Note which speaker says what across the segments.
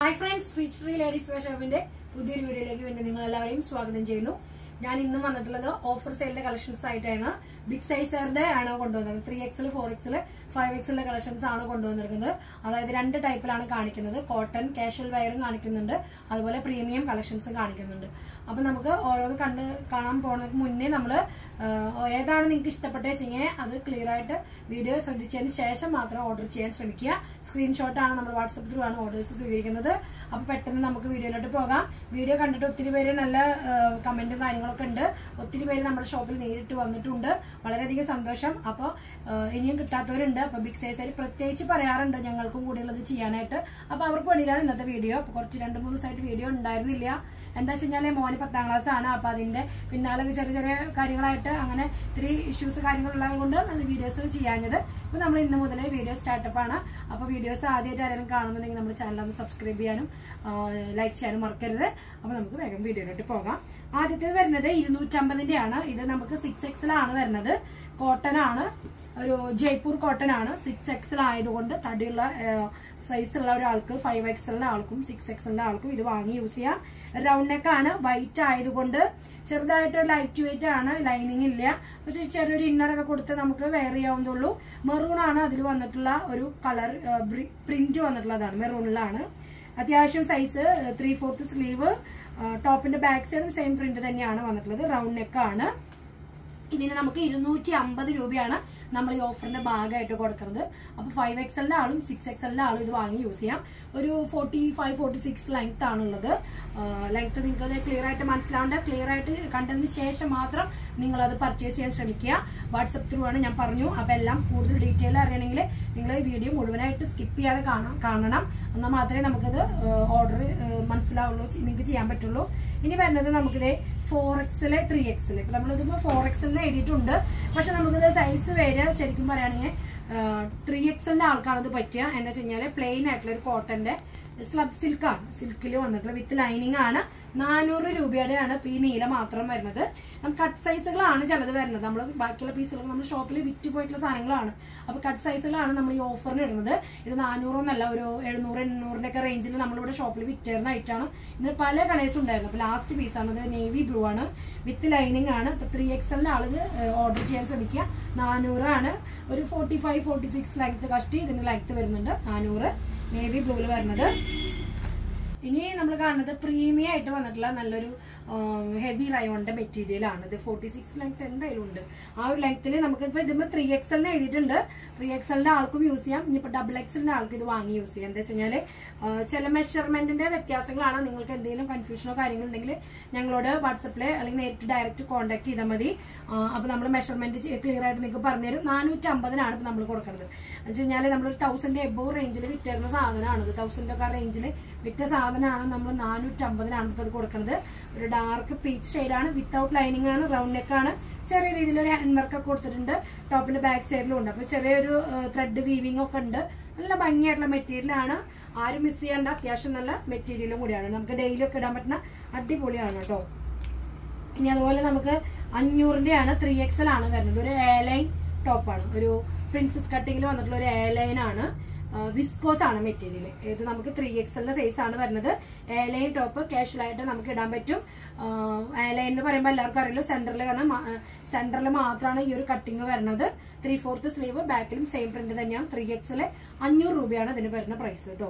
Speaker 1: hi friends Rich Tree ladies wear ഷോപ്പിന്റെ പുതിയൊരു വീഡിയോയിലേക്ക് വേണ്ടി നിങ്ങൾ എല്ലാവരെയും സ്വാഗതം ചെയ്യുന്നു ഞാൻ ഇന്നും വന്നിട്ടുള്ളത് ഓഫർ സെയിലിന്റെ കളക്ഷൻസ് ആയിട്ടാണ് ബിഗ് സൈസറിന്റെ ആണ് കൊണ്ടുവന്നത് three XL four XL five എക്സലിന്റെ കളക്ഷൻസ് ആണ് കൊണ്ടുവന്നിരിക്കുന്നത് അതായത് രണ്ട് ടൈപ്പിലാണ് കാണിക്കുന്നത് കോട്ടൺ കാഷ്വൽ വയറും കാണിക്കുന്നുണ്ട് അതുപോലെ പ്രീമിയം കളക്ഷൻസും കാണിക്കുന്നുണ്ട് അപ്പൊ നമുക്ക് ഓരോന്ന് കണ്ട് കാണാൻ പോകുന്നതിന് മുന്നേ നമ്മൾ ഏതാണ് നിങ്ങൾക്ക് ഇഷ്ടപ്പെട്ട വെച്ചെങ്കിൽ അത് ക്ലിയർ ആയിട്ട് വീഡിയോ ശ്രദ്ധിച്ചതിന് ശേഷം മാത്രം ഓർഡർ ചെയ്യാൻ ശ്രമിക്കുക സ്ക്രീൻഷോട്ടാണ് നമ്മൾ വാട്സപ്പ് ത്രൂ ആണ് ഓർഡേഴ്സ് സ്വീകരിക്കുന്നത് അപ്പൊ പെട്ടെന്ന് നമുക്ക് വീഡിയോയിലോട്ട് പോകാം വീഡിയോ കണ്ടിട്ട് ഒത്തിരി പേര് നല്ല കമന്റും കാര്യങ്ങളൊക്കെ ഉണ്ട് ഒത്തിരി പേര് നമ്മുടെ ഷോപ്പിൽ നേരിട്ട് വന്നിട്ടുണ്ട് വളരെയധികം സന്തോഷം അപ്പോൾ ഇനിയും കിട്ടാത്തവരുണ്ട് അപ്പൊ ബിഗ് സൈസിൽ പ്രത്യേകിച്ച് പറയാറുണ്ട് ഞങ്ങൾക്കും കൂടിയുള്ളത് ചെയ്യാനായിട്ട് അപ്പൊ അവർക്ക് വേണ്ടിയിട്ടാണ് ഇന്നത്തെ വീഡിയോ അപ്പൊ കുറച്ച് രണ്ട് മൂന്ന് ദിവസമായിട്ട് വീഡിയോ ഉണ്ടായിരുന്നില്ല എന്താ വെച്ച് കഴിഞ്ഞാൽ മോന് പത്താം ക്ലാസ് ആണ് അപ്പൊ അതിന്റെ പിന്നാലെ ചെറിയ ചെറിയ കാര്യങ്ങളായിട്ട് അങ്ങനെ ഇത്തിരി ഇഷ്യൂസ് കാര്യങ്ങളുള്ളത് കൊണ്ട് വീഡിയോസ് ചെയ്യാഞ്ഞത് ഇപ്പൊ നമ്മൾ ഇന്ന് മുതൽ വീഡിയോ സ്റ്റാർട്ടപ്പ് ആണ് അപ്പൊ വീഡിയോസ് ആദ്യമായിട്ട് ആരെങ്കിലും കാണുന്നുണ്ടെങ്കിൽ നമ്മുടെ ചാനൽ ഒന്ന് സബ്സ്ക്രൈബ് ചെയ്യാനും ലൈക്ക് ചെയ്യാനും മറക്കരുത് അപ്പൊ നമുക്ക് വേഗം വീഡിയോയിലോട്ട് പോകാം ആദ്യത്തേത് വരുന്നത് ഇരുന്നൂറ്റമ്പതിന്റെ ആണ് ഇത് നമുക്ക് സിക്സ് എക്സിലാണ് വരുന്നത് കോട്ടൺ ആണ് ഒരു ജയ്പൂർ കോട്ടൺ ആണ് സിക്സ് എക്സൽ ആയതുകൊണ്ട് തടിയുള്ള സൈസ് ഉള്ള ഒരാൾക്ക് ഫൈവ് എക്സലിന്റെ ആൾക്കും സിക്സ് എക്സലിന്റെ ആൾക്കും ഇത് വാങ്ങി യൂസ് ചെയ്യാം റൗണ്ട് നെക്ക് ആണ് വൈറ്റ് ആയതുകൊണ്ട് ചെറുതായിട്ട് ലൈറ്റ് വെയിറ്റ് ആണ് ലൈനിങ് ഇല്ല പക്ഷെ ചെറിയൊരു ഇന്നർ ഒക്കെ കൊടുത്ത് നമുക്ക് വെയർ ചെയ്യാവുന്നുള്ളൂ മെറൂൺ ആണ് അതിൽ വന്നിട്ടുള്ള ഒരു കളർ പ്രിന്റ് വന്നിട്ടുള്ളതാണ് മെറൂണിലാണ് അത്യാവശ്യം സൈസ് ത്രീ ഫോർത്ത് സ്ലീവ് ടോപ്പിന്റെ ബാക്ക് സൈഡും സെയിം പ്രിന്റ് തന്നെയാണ് വന്നിട്ടുള്ളത് റൗണ്ട് നെക്ക് ആണ് ഇതിന് നമുക്ക് ഇരുന്നൂറ്റി അമ്പത് രൂപയാണ് നമ്മൾ ഈ ഓഫറിന്റെ ഭാഗമായിട്ട് കൊടുക്കുന്നത് അപ്പൊ ഫൈവ് എക്സലിന്റെ ആളും സിക്സ് എക്സലിന്റെ ആളും ഇത് വാങ്ങി യൂസ് ചെയ്യാം ഒരു forty five forty six length ആണുള്ളത് ലെങ്ത് നിങ്ങൾക്ക് ക്ലിയർ ആയിട്ട് മനസ്സിലാവേണ്ട ക്ലിയർ ആയിട്ട് കണ്ടതിന് ശേഷം മാത്രം നിങ്ങൾ അത് പർച്ചേസ് ചെയ്യാൻ ശ്രമിക്കുക വാട്സപ്പ് ത്രൂ ആണ് ഞാൻ പറഞ്ഞു അപ്പൊ എല്ലാം കൂടുതൽ ഡീറ്റെയിൽ അറിയണമെങ്കിൽ നിങ്ങൾ ഈ വീഡിയോ മുഴുവനായിട്ട് സ്കിപ്പ് ചെയ്യാതെ കാണാം കാണണം എന്നാൽ മാത്രമേ നമുക്കത് ഓർഡർ മനസ്സിലാവുള്ളൂ നിങ്ങൾക്ക് ചെയ്യാൻ പറ്റുള്ളൂ ഇനി വരുന്നത് നമുക്കിത് ഫോർ എക്സില് ത്രീ എക്സില് ഇപ്പൊ നമ്മളിതിപ്പോ ഫോർ എക്സലിന് എഴുതിയിട്ടുണ്ട് പക്ഷെ നമുക്കിത് സൈസ് വരിക ശരിക്കും പറയുകയാണെങ്കിൽ ത്രീ എക്സലിന്റെ ആൾക്കാണ് ഇത് പറ്റുക എന്താ വെച്ച് കഴിഞ്ഞാൽ പ്ലെയിൻ ആയിട്ടുള്ള ഒരു കോട്ടന്റെ സ്ലബ് സിൽക്കാണ് സിൽക്കിൽ വന്നിട്ടുള്ള വിത്ത് ലൈനിങ് ആണ് നാനൂറ് രൂപയുടെയാണ് ഇപ്പൊ ഈ നീല മാത്രം വരുന്നത് നമുക്ക് കട്ട് സൈസുകളാണ് ചിലത് വരുന്നത് നമ്മൾ ബാക്കിയുള്ള പീസുകൾ നമ്മൾ ഷോപ്പിൽ വിറ്റ് പോയിട്ടുള്ള സാധനങ്ങളാണ് അപ്പൊ കട്ട് സൈസുകളാണ് നമ്മൾ ഈ ഓഫറിന് ഇടുന്നത് ഇത് നാനൂറൊന്നല്ല ഒരു എഴുന്നൂറ് എണ്ണൂറിന്റെ ഒക്കെ റേഞ്ചിൽ നമ്മളിവിടെ ഷോപ്പിൽ വിറ്റേറുന്ന ഐറ്റാണ് ഇതിന് പല കളേഴ്സ് ഉണ്ടായിരുന്നു അപ്പൊ ലാസ്റ്റ് പീസാണ് ഇത് നേവി ബ്ലൂ ആണ് വിത്ത് ലൈനിങ് ആണ് ഇപ്പൊ ത്രീ എക്സലിന്റെ ആളിത് ഓർഡർ ചെയ്യാൻ ശ്രമിക്കുക നാനൂറാണ് ഒരു forty five forty six length കഷ്ടി ഇതിന് ലെങ്ത് വരുന്നുണ്ട് നാനൂറ് നേവി ബ്ലൂവിൽ വരുന്നത് ഇനി നമ്മൾ കാണുന്നത് പ്രീമിയം ആയിട്ട് വന്നിട്ടുള്ള നല്ലൊരു ഹെവി റയോണിന്റെ മെറ്റീരിയൽ ആണ് ഇത് ഫോർട്ടി സിക്സ് ലെങ്ത് എന്തായാലും ഉണ്ട് ആ ഒരു ലെങ്ത്തിൽ നമുക്ക് ഇപ്പൊ ഇതിപ്പോ ത്രീ എക്സലിന് എഴുതിയിട്ടുണ്ട് ത്രീ എക്സലിന്റെ ആൾക്കും യൂസ് ചെയ്യാം ഇനിയിപ്പോ ഡബിൾ എക്സലിന്റെ ആൾക്ക് ഇത് വാങ്ങി യൂസ് ചെയ്യാം എന്താ വെച്ച് കഴിഞ്ഞാല് ചില മെഷർമെന്റിന്റെ വ്യത്യാസങ്ങളാണ് നിങ്ങൾക്ക് എന്തെങ്കിലും കൺഫ്യൂഷനോ കാര്യങ്ങളോ ഉണ്ടെങ്കിൽ ഞങ്ങളോട് വാട്സപ്പില് അല്ലെങ്കിൽ നേരിട്ട് ഡയറക്റ്റ് കോൺടാക്ട് ചെയ്താൽ മതി അപ്പൊ നമ്മൾ മെഷർമെന്റ് ക്ലിയർ ആയിട്ട് നിങ്ങൾക്ക് പറഞ്ഞുതരും നാനൂറ്റി അമ്പതിനാണ് ഇപ്പൊ നമ്മൾ കൊടുക്കുന്നത് എന്ന് വെച്ച് കഴിഞ്ഞാൽ നമ്മളൊരു തൗസൻഡ് എബോ റേഞ്ചിൽ വിറ്റരുന്ന സാധനമാണ് ഇത് തൗസൻഡ് ഒക്കെ റേഞ്ചിൽ വിറ്റ സാധനമാണ് നമ്മൾ നാനൂറ്റി അമ്പതിനാണ് ഇപ്പോൾ ഇത് കൊടുക്കുന്നത് ഒരു ഡാർക്ക് പീച്ച് ഷെയ്ഡാണ് വിത്തൗട്ട് ലൈനിങ് ആണ് റൗണ്ട് നെക്ക് ആണ് ചെറിയ രീതിയിൽ ഒരു ഹാൻഡ് വർക്ക് ഒക്കെ കൊടുത്തിട്ടുണ്ട് ടോപ്പിന്റെ ബാക്ക് സൈഡിലും ഉണ്ട് അപ്പോൾ ചെറിയൊരു ത്രെഡ് വീവിംഗ് ഒക്കെ ഉണ്ട് നല്ല ഭംഗിയായിട്ടുള്ള മെറ്റീരിയൽ ആണ് ആരും മിസ് ചെയ്യേണ്ട അത്യാവശ്യം നല്ല മെറ്റീരിയലും കൂടിയാണ് നമുക്ക് ഡെയിലി ഒക്കെ ഇടാൻ പറ്റുന്ന അടിപൊളിയാണ് കേട്ടോ ഇനി അതുപോലെ നമുക്ക് അഞ്ഞൂറിന്റെ ആണ് ത്രീ എക്സൽ ആണ് വരുന്നത് ഒരു എയർലൈൻ ടോപ്പാണ് ഒരു പ്രിൻസസ് കട്ടിങ്ങിൽ വന്നിട്ടുള്ള ഒരു എയർലൈൻ ആണ് വിസ്കോസ് ആണ് മെറ്റീരിയൽ ഇത് നമുക്ക് ത്രീ എക്സലിന്റെ സൈസ് ആണ് വരുന്നത് എയർലൈൻ ടോപ്പ് കാഷ്വൽ ആയിട്ട് നമുക്ക് ഇടാൻ പറ്റും എയർലൈൻ എന്ന് പറയുമ്പോൾ എല്ലാവർക്കും അറിയില്ല സെന്ററിൽ കാരണം സെന്ററിൽ മാത്രമാണ് ഈ ഒരു കട്ടിങ് വരുന്നത് ത്രീ ഫോർത്ത് സ്ലീവ് ബാക്കിലും സെയിം പ്രിന്റ് തന്നെയാണ് ത്രീ എക്സില് അഞ്ഞൂറ് രൂപയാണ് ഇതിന് വരുന്ന പ്രൈസ് കേട്ടോ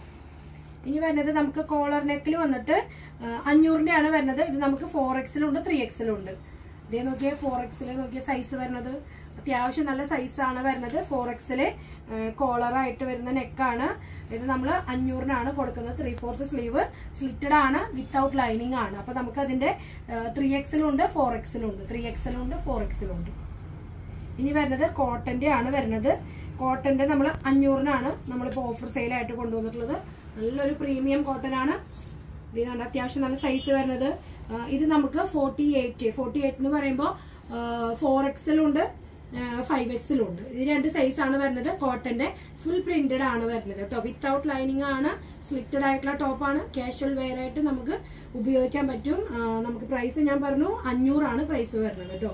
Speaker 1: ഇനി വരുന്നത് നമുക്ക് കോളർ നെക്കിൽ വന്നിട്ട് അഞ്ഞൂറിന്റെ ആണ് വരുന്നത് ഇത് നമുക്ക് ഫോർ എക്സിലും ഉണ്ട് ത്രീ എക്സിലും ഉണ്ട് ഇതേ നോക്കിയ ഫോർ എക്സിൽ നോക്കിയ സൈസ് വരുന്നത് അത്യാവശ്യം നല്ല സൈസാണ് വരുന്നത് ഫോർ എക്സില് കോളറായിട്ട് വരുന്ന നെക്കാണ് ഇത് നമ്മൾ അഞ്ഞൂറിനാണ് കൊടുക്കുന്നത് ത്രീ ഫോർത്ത് സ്ലീവ് സ്ലിറ്റഡ് ആണ് വിത്തൗട്ട് ലൈനിങ് ആണ് അപ്പൊ നമുക്ക് അതിന്റെ ത്രീ എക്സിലും ഉണ്ട് ഫോർ എക്സിലും ഉണ്ട് ത്രീ എക്സിലും ഉണ്ട് ഫോർ എക്സിലും ഉണ്ട് ഇനി വരുന്നത് കോട്ടന്റെ ആണ് വരുന്നത് കോട്ടന്റെ നമ്മൾ അഞ്ഞൂറിനാണ് നമ്മളിപ്പോൾ ഓഫർ സെയിലായിട്ട് കൊണ്ടുവന്നിട്ടുള്ളത് നല്ലൊരു പ്രീമിയം കോട്ടൺ ആണ് ഇതിനാണ് അത്യാവശ്യം നല്ല സൈസ് വരുന്നത് ഇത് നമുക്ക് ഫോർട്ടി എയ്റ്റ് ഫോർട്ടി എയ്റ്റ് എന്ന് പറയുമ്പോൾ ഫോർ എക്സലും ഉണ്ട് ഫൈവ് എക്സലും ഉണ്ട് ഇത് രണ്ട് സൈസ് ആണ് വരുന്നത് കോട്ടന്റെ ഫുൾ പ്രിന്റഡ് ആണ് വരുന്നത് കേട്ടോ വിത്തൗട്ട് ലൈനിങ് ആണ് സ്ലിറ്റഡ് ആയിട്ടുള്ള ടോപ്പാണ് കാഷ്വൽ വെയർ ആയിട്ട് നമുക്ക് ഉപയോഗിക്കാൻ പറ്റും നമുക്ക് പ്രൈസ് ഞാൻ പറഞ്ഞു അഞ്ഞൂറാണ് പ്രൈസ് വരുന്നത് കേട്ടോ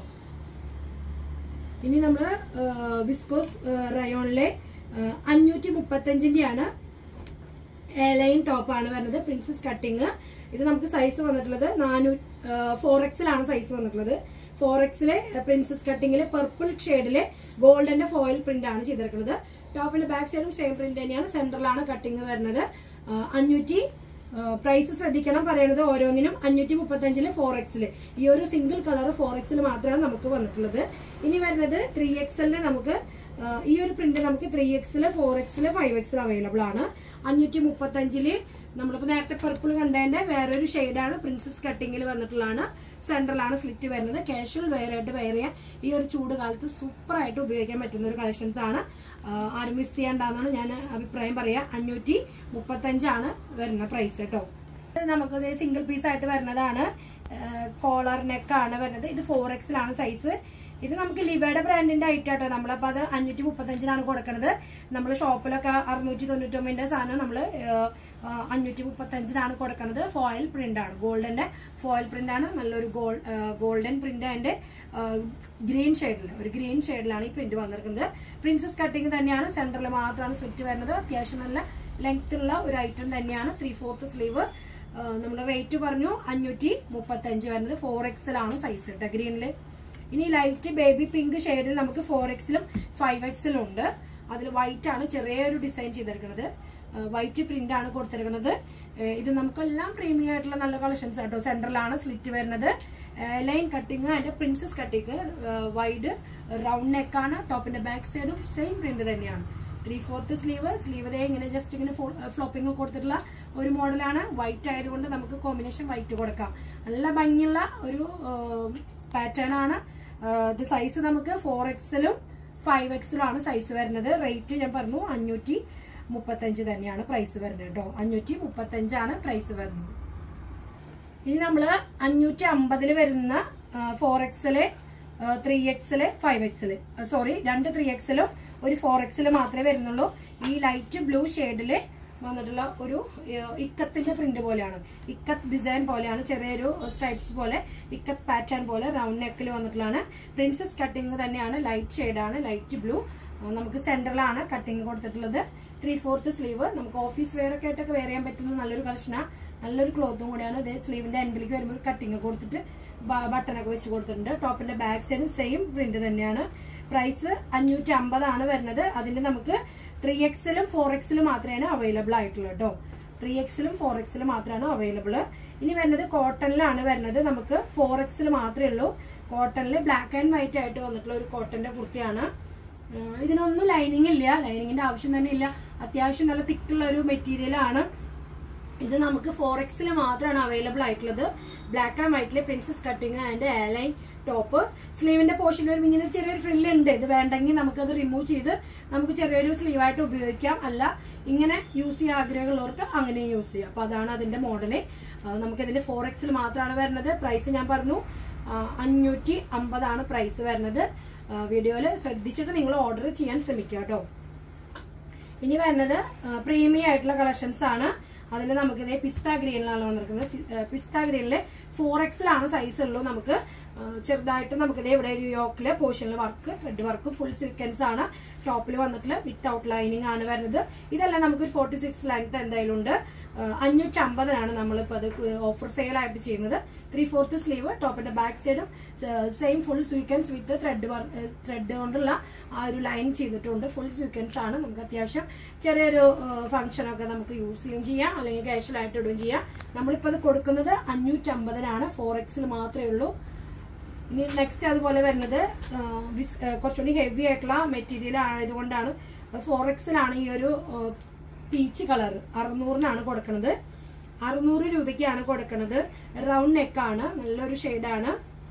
Speaker 1: ഇനി നമ്മൾ വിസ്കോസ് റയോണിലെ അഞ്ഞൂറ്റി മുപ്പത്തഞ്ചിന്റെ ആണ് ലൈൻ ടോപ്പാണ് വരുന്നത് പ്രിൻസസ് കട്ടിങ് ഇത് നമുക്ക് സൈസ് വന്നിട്ടുള്ളത് നാനൂ ഫോർ എക്സിലാണ് സൈസ് വന്നിട്ടുള്ളത് ഫോർ എക്സിലെ പ്രിൻസസ് കട്ടിങ്ങില് പർപ്പിൾ ഷെയ്ഡിലെ ഗോൾഡന്റെ ഫോയിൽ പ്രിന്റ് ആണ് ചെയ്തിരിക്കുന്നത് ടോപ്പിന്റെ ബാക്ക് സൈഡും സെയിം പ്രിന്റ് തന്നെയാണ് സെന്ററിലാണ് കട്ടിങ് വരുന്നത് ആ, അഞ്ഞൂറ്റി പ്രൈസ് ശ്രദ്ധിക്കണം പറയണത് ഓരോന്നിനും അഞ്ഞൂറ്റി മുപ്പത്തഞ്ചില് ഫോർ എക്സില് ഈ ഒരു സിംഗിൾ കളർ ഫോർ എക്സിൽ മാത്രമാണ് നമുക്ക് വന്നിട്ടുള്ളത് ഇനി വരുന്നത് ത്രീ എക്സലിന് നമുക്ക് ആ, ഈ ഒരു പ്രിന്റ് നമുക്ക് ത്രീ എക്സില് ഫോർ എക്സില് ഫൈവ് എക്സിൽ അവൈലബിൾ ആണ് അഞ്ഞൂറ്റി മുപ്പത്തഞ്ചില് നമ്മളിപ്പോ നേരത്തെ പർപ്പിൾ കണ്ടതിന്റെ വേറൊരു ഷെയ്ഡാണ് പ്രിൻസസ് കട്ടിങ്ങിൽ വന്നിട്ടുള്ളതാണ് സെൻട്രലാണ് സ്ലിറ്റ് വരുന്നത് കാഷ്വൽ വെയർ ആയിട്ട് വെയർ ചെയ്യാൻ ഈ ഒരു ചൂട് കാലത്ത് സൂപ്പർ ആയിട്ട് ഉപയോഗിക്കാൻ പറ്റുന്ന ഒരു കളക്ഷൻസ് ആണ് ആ, ആരും മിസ് ചെയ്യണ്ടെന്നാണ് ഞാൻ അഭിപ്രായം പറയാ അഞ്ഞൂറ്റി മുപ്പത്തഞ്ചാണ് വരുന്ന പ്രൈസ് കേട്ടോ ഇത് നമുക്ക് സിംഗിൾ പീസ് ആയിട്ട് വരുന്നതാണ് കോളർ നെക്കാണ് വരുന്നത് ഇത് ഫോർ എക്സിലാണ് സൈസ് ഇത് നമുക്ക് ലിവയുടെ ബ്രാൻഡിന്റെ ഐറ്റം ആട്ടോ നമ്മളപ്പോ അത് അഞ്ഞൂറ്റി മുപ്പത്തഞ്ചിനാണ് കൊടുക്കുന്നത് നമ്മൾ ഷോപ്പിലൊക്കെ അറുന്നൂറ്റി തൊണ്ണൂറ്റൊമ്പതിന്റെ സാധനം നമ്മൾ അഞ്ഞൂറ്റി മുപ്പത്തഞ്ചിനാണ് കൊടുക്കുന്നത് ഫോയിൽ പ്രിന്റ് ആണ് ഗോൾഡന്റെ ഫോയിൽ പ്രിന്റ് ആണ് നല്ലൊരു ഗോൾ ഗോൾഡൻ പ്രിന്റ് അതിന്റെ ഗ്രീൻ ഷെയ്ഡിൽ ഒരു ഗ്രീൻ ഷെയ്ഡിലാണ് ഈ പ്രിന്റ് വന്നിരിക്കുന്നത് പ്രിൻസസ് കട്ടിങ് തന്നെയാണ് സെന്ററിൽ മാത്രമാണ് സ്ലിറ്റ് വരുന്നത് അത്യാവശ്യം നല്ല ലെങ്ത് ഉള്ള ഒരു ഐറ്റം തന്നെയാണ് ത്രീ ഫോർത്ത് സ്ലീവ് നമ്മൾ റേറ്റ് പറഞ്ഞു അഞ്ഞൂറ്റി മുപ്പത്തഞ്ച് വരുന്നത് ഫോർ എക്സിലാണ് സൈസ് കേട്ടോ ഗ്രീനില് ഇനി ലൈറ്റ് ബേബി പിങ്ക് ഷെയ്ഡിൽ നമുക്ക് ഫോർ എക്സിലും ഫൈവ് എക്സിലും ഉണ്ട് അതിൽ വൈറ്റ് ആണ് ചെറിയൊരു ഡിസൈൻ ചെയ്തിരിക്കുന്നത് വൈറ്റ് പ്രിന്റ് ആണ് കൊടുത്തിരിക്കുന്നത് ഏഹ് ഇത് നമുക്കെല്ലാം പ്രീമിയം ആയിട്ടുള്ള നല്ല കളക്ഷൻസ് ആട്ടോ സെന്ററിലാണ് സ്ലിറ്റ് വരുന്നത് ലൈൻ കട്ടിങ് അതിന്റെ പ്രിൻസസ് കട്ടിങ് വൈഡ് റൗണ്ട് നെക്കാണ് ടോപ്പിന്റെ ബാക്ക് സൈഡും സെയിം പ്രിന്റ് തന്നെയാണ് ത്രീ ഫോർത്ത് സ്ലീവ് സ്ലീവ് ദേ ഇങ്ങനെ ജസ്റ്റ് ഇങ്ങനെ ഫ്ലോപ്പിംഗ് കൊടുത്തിട്ടുള്ള ഒരു മോഡലാണ് വൈറ്റ് ആയതുകൊണ്ട് നമുക്ക് കോമ്പിനേഷൻ വൈറ്റ് കൊടുക്കാം നല്ല ഭംഗിയുള്ള ഒരു പാറ്റേൺ ആണ് ആഹ് ഇത് സൈസ് നമുക്ക് ഫോർ എക്സിലും ഫൈവ് എക്സിലും ആണ് സൈസ് വരുന്നത് റേറ്റ് ഞാൻ പറഞ്ഞു അഞ്ഞൂറ്റി മുപ്പത്തഞ്ച് തന്നെയാണ് പ്രൈസ് വരുന്നത് കേട്ടോ അഞ്ഞൂറ്റി മുപ്പത്തഞ്ചാണ് പ്രൈസ് വരുന്നത് ഇനി നമ്മള് അഞ്ഞൂറ്റി അമ്പതില് വരുന്ന ഫോർ എക്സില് ത്രീ എക്സില് ഫൈവ് എക്സില് സോറി രണ്ട് ത്രീ എക്സിലും ഒരു ഫോർ എക്സില് മാത്രമേ വരുന്നുള്ളൂ ഈ ലൈറ്റ് ബ്ലൂ ഷെയ്ഡില് വന്നിട്ടുള്ള ഒരു ഏഹ്, ഇക്കത്തിന്റെ പ്രിന്റ് പോലെയാണ് ഇക്കത്ത് ഡിസൈൻ പോലെയാണ് ചെറിയൊരു സ്ട്രൈപ്സ് പോലെ ഇക്കത്ത് പാറ്റേൺ പോലെ റൗണ്ട് നെക്കിൽ വന്നിട്ടുള്ളതാണ് പ്രിൻസസ് കട്ടിങ് തന്നെയാണ് ലൈറ്റ് ഷെയ്ഡാണ് ലൈറ്റ് ബ്ലൂ നമുക്ക് സെന്ററിലാണ് കട്ടിങ് കൊടുത്തിട്ടുള്ളത് ത്രീ ഫോർത്ത് സ്ലീവ് നമുക്ക് ഓഫീസ് വെയർ ഒക്കെ ആയിട്ടൊക്കെ വെയർ ചെയ്യാൻ പറ്റുന്ന നല്ലൊരു കളക്ഷനാണ് നല്ലൊരു ക്ലോത്തും കൂടിയാണ് ഇതേ സ്ലീവിന്റെ എൻഡിലേക്ക് വരുമ്പോൾ കട്ടിങ് കൊടുത്തിട്ട് ബട്ടണൊക്കെ വെച്ച് കൊടുത്തിട്ടുണ്ട് ടോപ്പിന്റെ ബാക്ക് സൈഡും സെയിം പ്രിന്റ് തന്നെയാണ് പ്രൈസ് അഞ്ഞൂറ്റി അമ്പതാണ് വരുന്നത് അതിന്റെ നമുക്ക് ത്രീ എക്സിലും ഫോർ എക്സിലും മാത്രമേ അവൈലബിൾ ആയിട്ടുള്ളൂ കേട്ടോ ത്രീ എക്സിലും ഫോർ എക്സിലും മാത്രമാണ് അവൈലബിൾ ഇനി വരുന്നത് കോട്ടണിലാണ് വരുന്നത് നമുക്ക് ഫോർ എക്സിൽ മാത്രമേ ഉള്ളൂ കോട്ടണിൽ ബ്ലാക്ക് ആൻഡ് വൈറ്റ് ആയിട്ട് വന്നിട്ടുള്ള ഒരു കോട്ടന്റെ കുർത്തിയാണ് ഉം, ഇതിനൊന്നും ലൈനിങ് ഇല്ല ലൈനിങ്ങിന്റെ ആവശ്യം തന്നെ ഇല്ല അത്യാവശ്യം നല്ല തിക്കുള്ള ഒരു മെറ്റീരിയൽ ആണ് ഇത് നമുക്ക് ഫോർ എക്സിൽ മാത്രമാണ് അവൈലബിൾ ആയിട്ടുള്ളത് ബ്ലാക്ക് ആൻഡ് വൈറ്റിലെ princess cutting and airline top സ്ലീവിന്റെ പോർഷൻ വരുമ്പോൾ ഇങ്ങനെ ചെറിയൊരു ഫ്രില്ല് ഉണ്ട് ഇത് വേണ്ടെങ്കിൽ നമുക്കത് റിമൂവ് ചെയ്ത് നമുക്ക് ചെറിയൊരു സ്ലീവായിട്ട് ഉപയോഗിക്കാം അല്ല ഇങ്ങനെ യൂസ് ചെയ്യാൻ ആഗ്രഹമുള്ളവർക്ക് അങ്ങനെ യൂസ് ചെയ്യാം അപ്പൊ അതാണ് അതിന്റെ മോഡല് നമുക്ക് ഇതിന്റെ ഫോർ എക്സിൽ മാത്രമാണ് വരുന്നത് പ്രൈസ് ഞാൻ പറഞ്ഞു ആ, അഞ്ഞൂറ്റി അമ്പതാണ് പ്രൈസ് വരുന്നത് വീഡിയോയിൽ ശ്രദ്ധിച്ചിട്ട് നിങ്ങൾ ഓർഡർ ചെയ്യാൻ ശ്രമിക്കുക കേട്ടോ ഇനി വരുന്നത് പ്രീമിയം ആയിട്ടുള്ള കളക്ഷൻസ് ആണ് അതിൽ നമുക്ക് ഇതേ പിസ്ത ഗ്രീനിലാണ് വന്നിരിക്കുന്നത് പിസ്ത ഗ്രീനിൽ ഫോർ എക്സിലാണ് സൈസ് ഉള്ളൂ നമുക്ക് ആ, ചെറുതായിട്ട് നമുക്ക് ഇതേ ഇവിടെ ഒരു യോക്കില് പോർഷനിൽ work thread work full sequence ആണ് ടോപ്പിൽ വന്നിട്ടുള്ള വിത്ത് ഔട്ട് ലൈനിങ് ആണ് വരുന്നത് ഇതെല്ലാം നമുക്ക് ഫോർട്ടി സിക്സ് ലെങ്ത് എന്തായാലും ഉണ്ട് അഞ്ഞൂറ്റി അമ്പതിനാണ് നമ്മളിപ്പോൾ അത് ഓഫർ സെയിൽ ആയിട്ട് ചെയ്യുന്നത് ത്രീ ഫോർത്ത് സ്ലീവ് ടോപ്പിന്റെ ബാക്ക് സൈഡും same full sequence with thread thread കൊണ്ടുള്ള ആ ഒരു ലൈൻ ചെയ്തിട്ടുണ്ട് ഫുൾ സ്വീക്വൻസ് ആണ് നമുക്ക് അത്യാവശ്യം ചെറിയൊരു ഫംഗ്ഷൻ ഒക്കെ നമുക്ക് യൂസ് ചെയ്യുകയും ചെയ്യാം അല്ലെങ്കിൽ കാഷ്വൽ ആയിട്ട് ഇടുകയും ചെയ്യാം നമ്മളിപ്പോൾ അത് കൊടുക്കുന്നത് അഞ്ഞൂറ്റമ്പതിനാണ് ഫോർ എക്സിൽ മാത്രമേ ഉള്ളൂ ഇനി നെക്സ്റ്റ് അതുപോലെ വരുന്നത് ആ, വിസ്- ആ, കുറച്ചുകൂടി ഹെവി ആയിട്ടുള്ള മെറ്റീരിയൽ ആയതുകൊണ്ടാണ് ഫോർ എക്സിലാണ് ഈ ഒരു പീച്ച് കളർ അറുന്നൂറിനാണ് കൊടുക്കുന്നത് അറുന്നൂറ് രൂപയ്ക്കാണ് കൊടുക്കുന്നത് റൗണ്ട് നെക്കാണ് നല്ലൊരു ഷെയ്ഡാണ്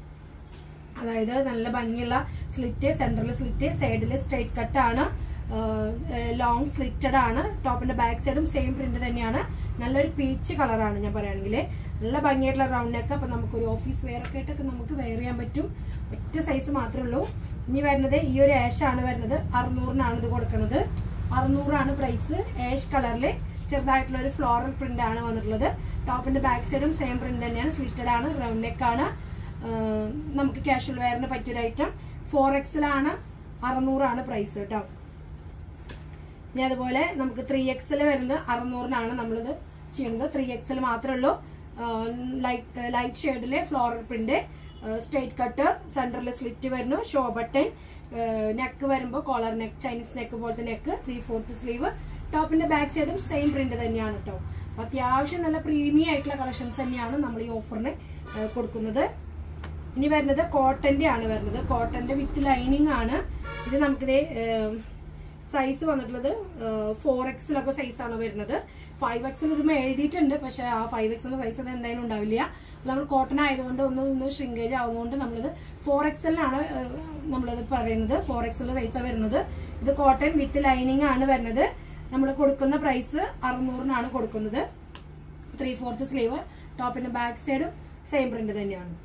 Speaker 1: അതായത് നല്ല ഭംഗിയുള്ള സ്ലിറ്റ് സെൻട്രൽ സ്ലിറ്റ് സൈഡിൽ സ്ട്രൈറ്റ് കട്ടാണ് ലോങ് സ്ലിറ്റഡ് ആണ് ടോപ്പിന്റെ ബാക്ക് സൈഡും സെയിം പ്രിന്റ് തന്നെയാണ് നല്ലൊരു പീച്ച് കളറാണ് ഞാൻ പറയുകയാണെങ്കിൽ നല്ല ഭംഗിയായിട്ടുള്ള റൗണ്ട് നെക്ക് അപ്പൊ നമുക്കൊരു ഓഫീസ് വെയർ ഒക്കെ ആയിട്ടൊക്കെ നമുക്ക് വെയർ ചെയ്യാൻ പറ്റും ഒറ്റ സൈസ് മാത്രമേ ഉള്ളൂ ഇനി വരുന്നത് ഈ ഒരു ആഷ് ആണ് വരുന്നത് അറുന്നൂറിനാണ് ഇത് കൊടുക്കുന്നത് അറുന്നൂറാണ് പ്രൈസ് ആഷ് കളറിൽ ചെറുതായിട്ടുള്ള ഒരു ഫ്ലോറൽ പ്രിന്റ് ആണ് വന്നിട്ടുള്ളത് ടോപ്പിന്റെ ബാക്ക് സൈഡും സെയിം പ്രിന്റ് തന്നെയാണ് സ്ലിറ്റഡ് ആണ് റൗണ്ട് നെക്ക് ആണ് ആഹ് നമുക്ക് കാഷ്വൽ വെയറിന് പറ്റിയൊരു ഐറ്റം ഫോർ എക്സിലാണ് അറുന്നൂറാണ് പ്രൈസ് കേട്ടോ ഇനി അതുപോലെ നമുക്ക് ത്രീ എക്സിൽ വരുന്നത് അറുന്നൂറിനാണ് നമ്മളിത് ചെയ്യുന്നത് ത്രീ എക്സിൽ മാത്രമേ ഉള്ളൂ ലൈറ്റ് ലൈറ്റ് ഷെയ്ഡിലെ ഫ്ലോറൽ പ്രിന്റ് സ്ട്രേറ്റ് കട്ട് സെൻറ്ററിൽ സ്ലിറ്റ് വരുന്നു ഷോ ബട്ടൺ നെക്ക് വരുമ്പോൾ കോളർ നെക്ക് ചൈനീസ് നെക്ക് പോലത്തെ നെക്ക് ത്രീ ഫോർത്ത് സ്ലീവ് ടോപ്പിന്റെ ബാക്ക് സൈഡും സെയിം പ്രിന്റ് തന്നെയാണ് കേട്ടോ അപ്പൊ അത്യാവശ്യം നല്ല പ്രീമിയം ആയിട്ടുള്ള കളക്ഷൻസ് തന്നെയാണ് നമ്മൾ ഈ ഓഫറിന് കൊടുക്കുന്നത് ഇനി വരുന്നത് കോട്ടന്റെ ആണ് വരുന്നത് കോട്ടന്റെ വിത്ത് ലൈനിങ് ആണ് ഇത് നമുക്കിത് സൈസ് വന്നിട്ടുള്ളത് ഫോർ എക്സിലൊക്കെ സൈസാണ് വരുന്നത് ഫൈവ് എക്സിൽ ഇതും എഴുതിയിട്ടുണ്ട് പക്ഷെ ആ ഫൈവ് എക്സിലെ സൈസ് അത് എന്തായാലും ഉണ്ടാവില്ല അപ്പൊ നമ്മൾ കോട്ടൺ ആയതുകൊണ്ട് ഒന്ന് ഒന്ന് ഷ്രിങ്കേജ് ആവുന്നതുകൊണ്ട് നമ്മളിത് ഫോർ എക്സലിനാണ് നമ്മളിത് പറയുന്നത് ഫോർ എക്സലിലെ സൈസാണ് വരുന്നത് ഇത് കോട്ടൺ വിത്ത് ലൈനിങ് ആണ് വരുന്നത് നമ്മൾ കൊടുക്കുന്ന പ്രൈസ് അറുന്നൂറിനാണ് കൊടുക്കുന്നത് ത്രീ ഫോർത്ത് സ്ലീവ് ടോപ്പിന്റെ ബാക്ക് സൈഡും സെയിം പ്രിന്റ് തന്നെയാണ്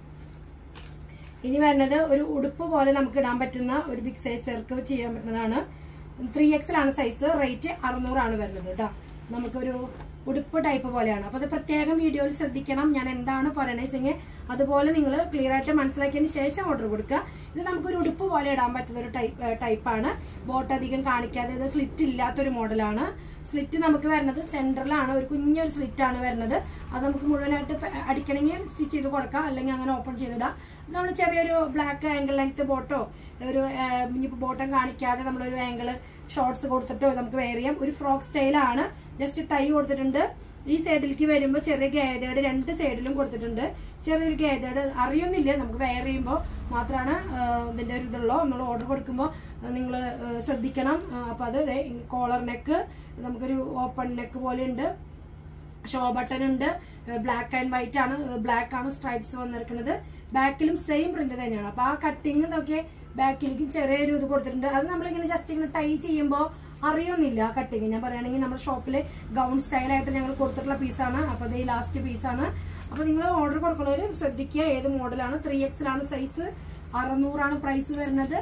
Speaker 1: ഇനി വരുന്നത് ഒരു ഉടുപ്പ് പോലെ നമുക്ക് ഇടാൻ പറ്റുന്ന ഒരു ബിഗ് സൈസ് ചെറുക്ക് ചെയ്യാൻ പറ്റുന്നതാണ് ത്രീ എക്സിലാണ് സൈസ് റേറ്റ് അറുന്നൂറാണ് വരുന്നത് കേട്ടോ നമുക്കൊരു ഉടുപ്പ് ടൈപ്പ് പോലെയാണ് അപ്പോൾ അത് പ്രത്യേകം വീഡിയോയിൽ ശ്രദ്ധിക്കണം ഞാൻ എന്താണ് പറയണത് വെച്ചെങ്കിൽ അതുപോലെ നിങ്ങൾ ക്ലിയർ ആയിട്ട് മനസ്സിലാക്കിയതിന് ശേഷം ഓർഡർ കൊടുക്കുക ഇത് നമുക്കൊരു ഉടുപ്പ് പോലെ ഇടാൻ പറ്റുന്ന ഒരു ടൈപ്പ് ടൈപ്പാണ് ബോട്ട് അധികം കാണിക്കാതെ ഇത് സ്ലിറ്റ് ഇല്ലാത്തൊരു മോഡലാണ് സ്ലിറ്റ് നമുക്ക് വരുന്നത് സെൻറ്ററിലാണ് ഒരു കുഞ്ഞൊരു സ്ലിറ്റ് ആണ് വരുന്നത് അത് നമുക്ക് മുഴുവനായിട്ട് പ- അടിക്കണമെങ്കിൽ സ്റ്റിച്ച് ചെയ്ത് കൊടുക്കാം അല്ലെങ്കിൽ അങ്ങനെ ഓപ്പൺ ചെയ്തിടാം നമ്മൾ ചെറിയൊരു ബ്ലാക്ക് ആംഗിൾ ലെങ്ത് ബോട്ടോ ഒരു ഇനിയിപ്പോൾ ബോട്ടം കാണിക്കാതെ നമ്മളൊരു ആംഗിൾ ഷോർട്സ് കൊടുത്തിട്ടോ നമുക്ക് വെയർ ചെയ്യാം ഒരു ഫ്രോക്ക് സ്റ്റൈലാണ് ജസ്റ്റ് ടൈ കൊടുത്തിട്ടുണ്ട് ഈ സൈഡിലേക്ക് വരുമ്പോൾ ചെറിയ ഗേതയുടെ രണ്ട് സൈഡിലും കൊടുത്തിട്ടുണ്ട് ചെറിയൊരു ഗേതയുടെ അറിയുന്നില്ല നമുക്ക് വെയർ ചെയ്യുമ്പോൾ മാത്രമാണ് ഇതിൻ്റെ ഒരു ഇതുള്ളൂ നമ്മൾ ഓർഡർ കൊടുക്കുമ്പോൾ നിങ്ങൾ ശ്രദ്ധിക്കണം അപ്പോൾ അത് കോളർ നെക്ക് നമുക്കൊരു ഓപ്പൺ നെക്ക് പോലെ ഉണ്ട് ഷോ ബട്ടൺ ഉണ്ട് ബ്ലാക്ക് ആൻഡ് വൈറ്റ് ആണ് ബ്ലാക്ക് ആണ് സ്ട്രൈപ്സ് വന്നിരിക്കുന്നത് ബാക്കിലും സെയിം പ്രിന്റ് തന്നെയാണ് അപ്പൊ ആ കട്ടിങ് ഇതൊക്കെ ബാക്കിലേക്ക് ചെറിയൊരു ഇത് കൊടുത്തിട്ടുണ്ട് അത് നമ്മളിങ്ങനെ ജസ്റ്റ് ഇങ്ങനെ ടൈ ചെയ്യുമ്പോൾ അറിയുന്നില്ല ആ കട്ടിങ് ഞാൻ പറയുകയാണെങ്കിൽ നമ്മുടെ ഷോപ്പിൽ ഗൗൺ സ്റ്റൈലായിട്ട് ഞങ്ങൾ കൊടുത്തിട്ടുള്ള പീസാണ് അപ്പോൾ അത് ഈ ലാസ്റ്റ് പീസാണ് അപ്പോൾ നിങ്ങൾ ഓർഡർ കൊടുക്കുന്നവർ ശ്രദ്ധിക്കുക ഏത് മോഡലാണ് ത്രീ എക്സിലാണ് സൈസ് അറുന്നൂറാണ് പ്രൈസ് വരുന്നത്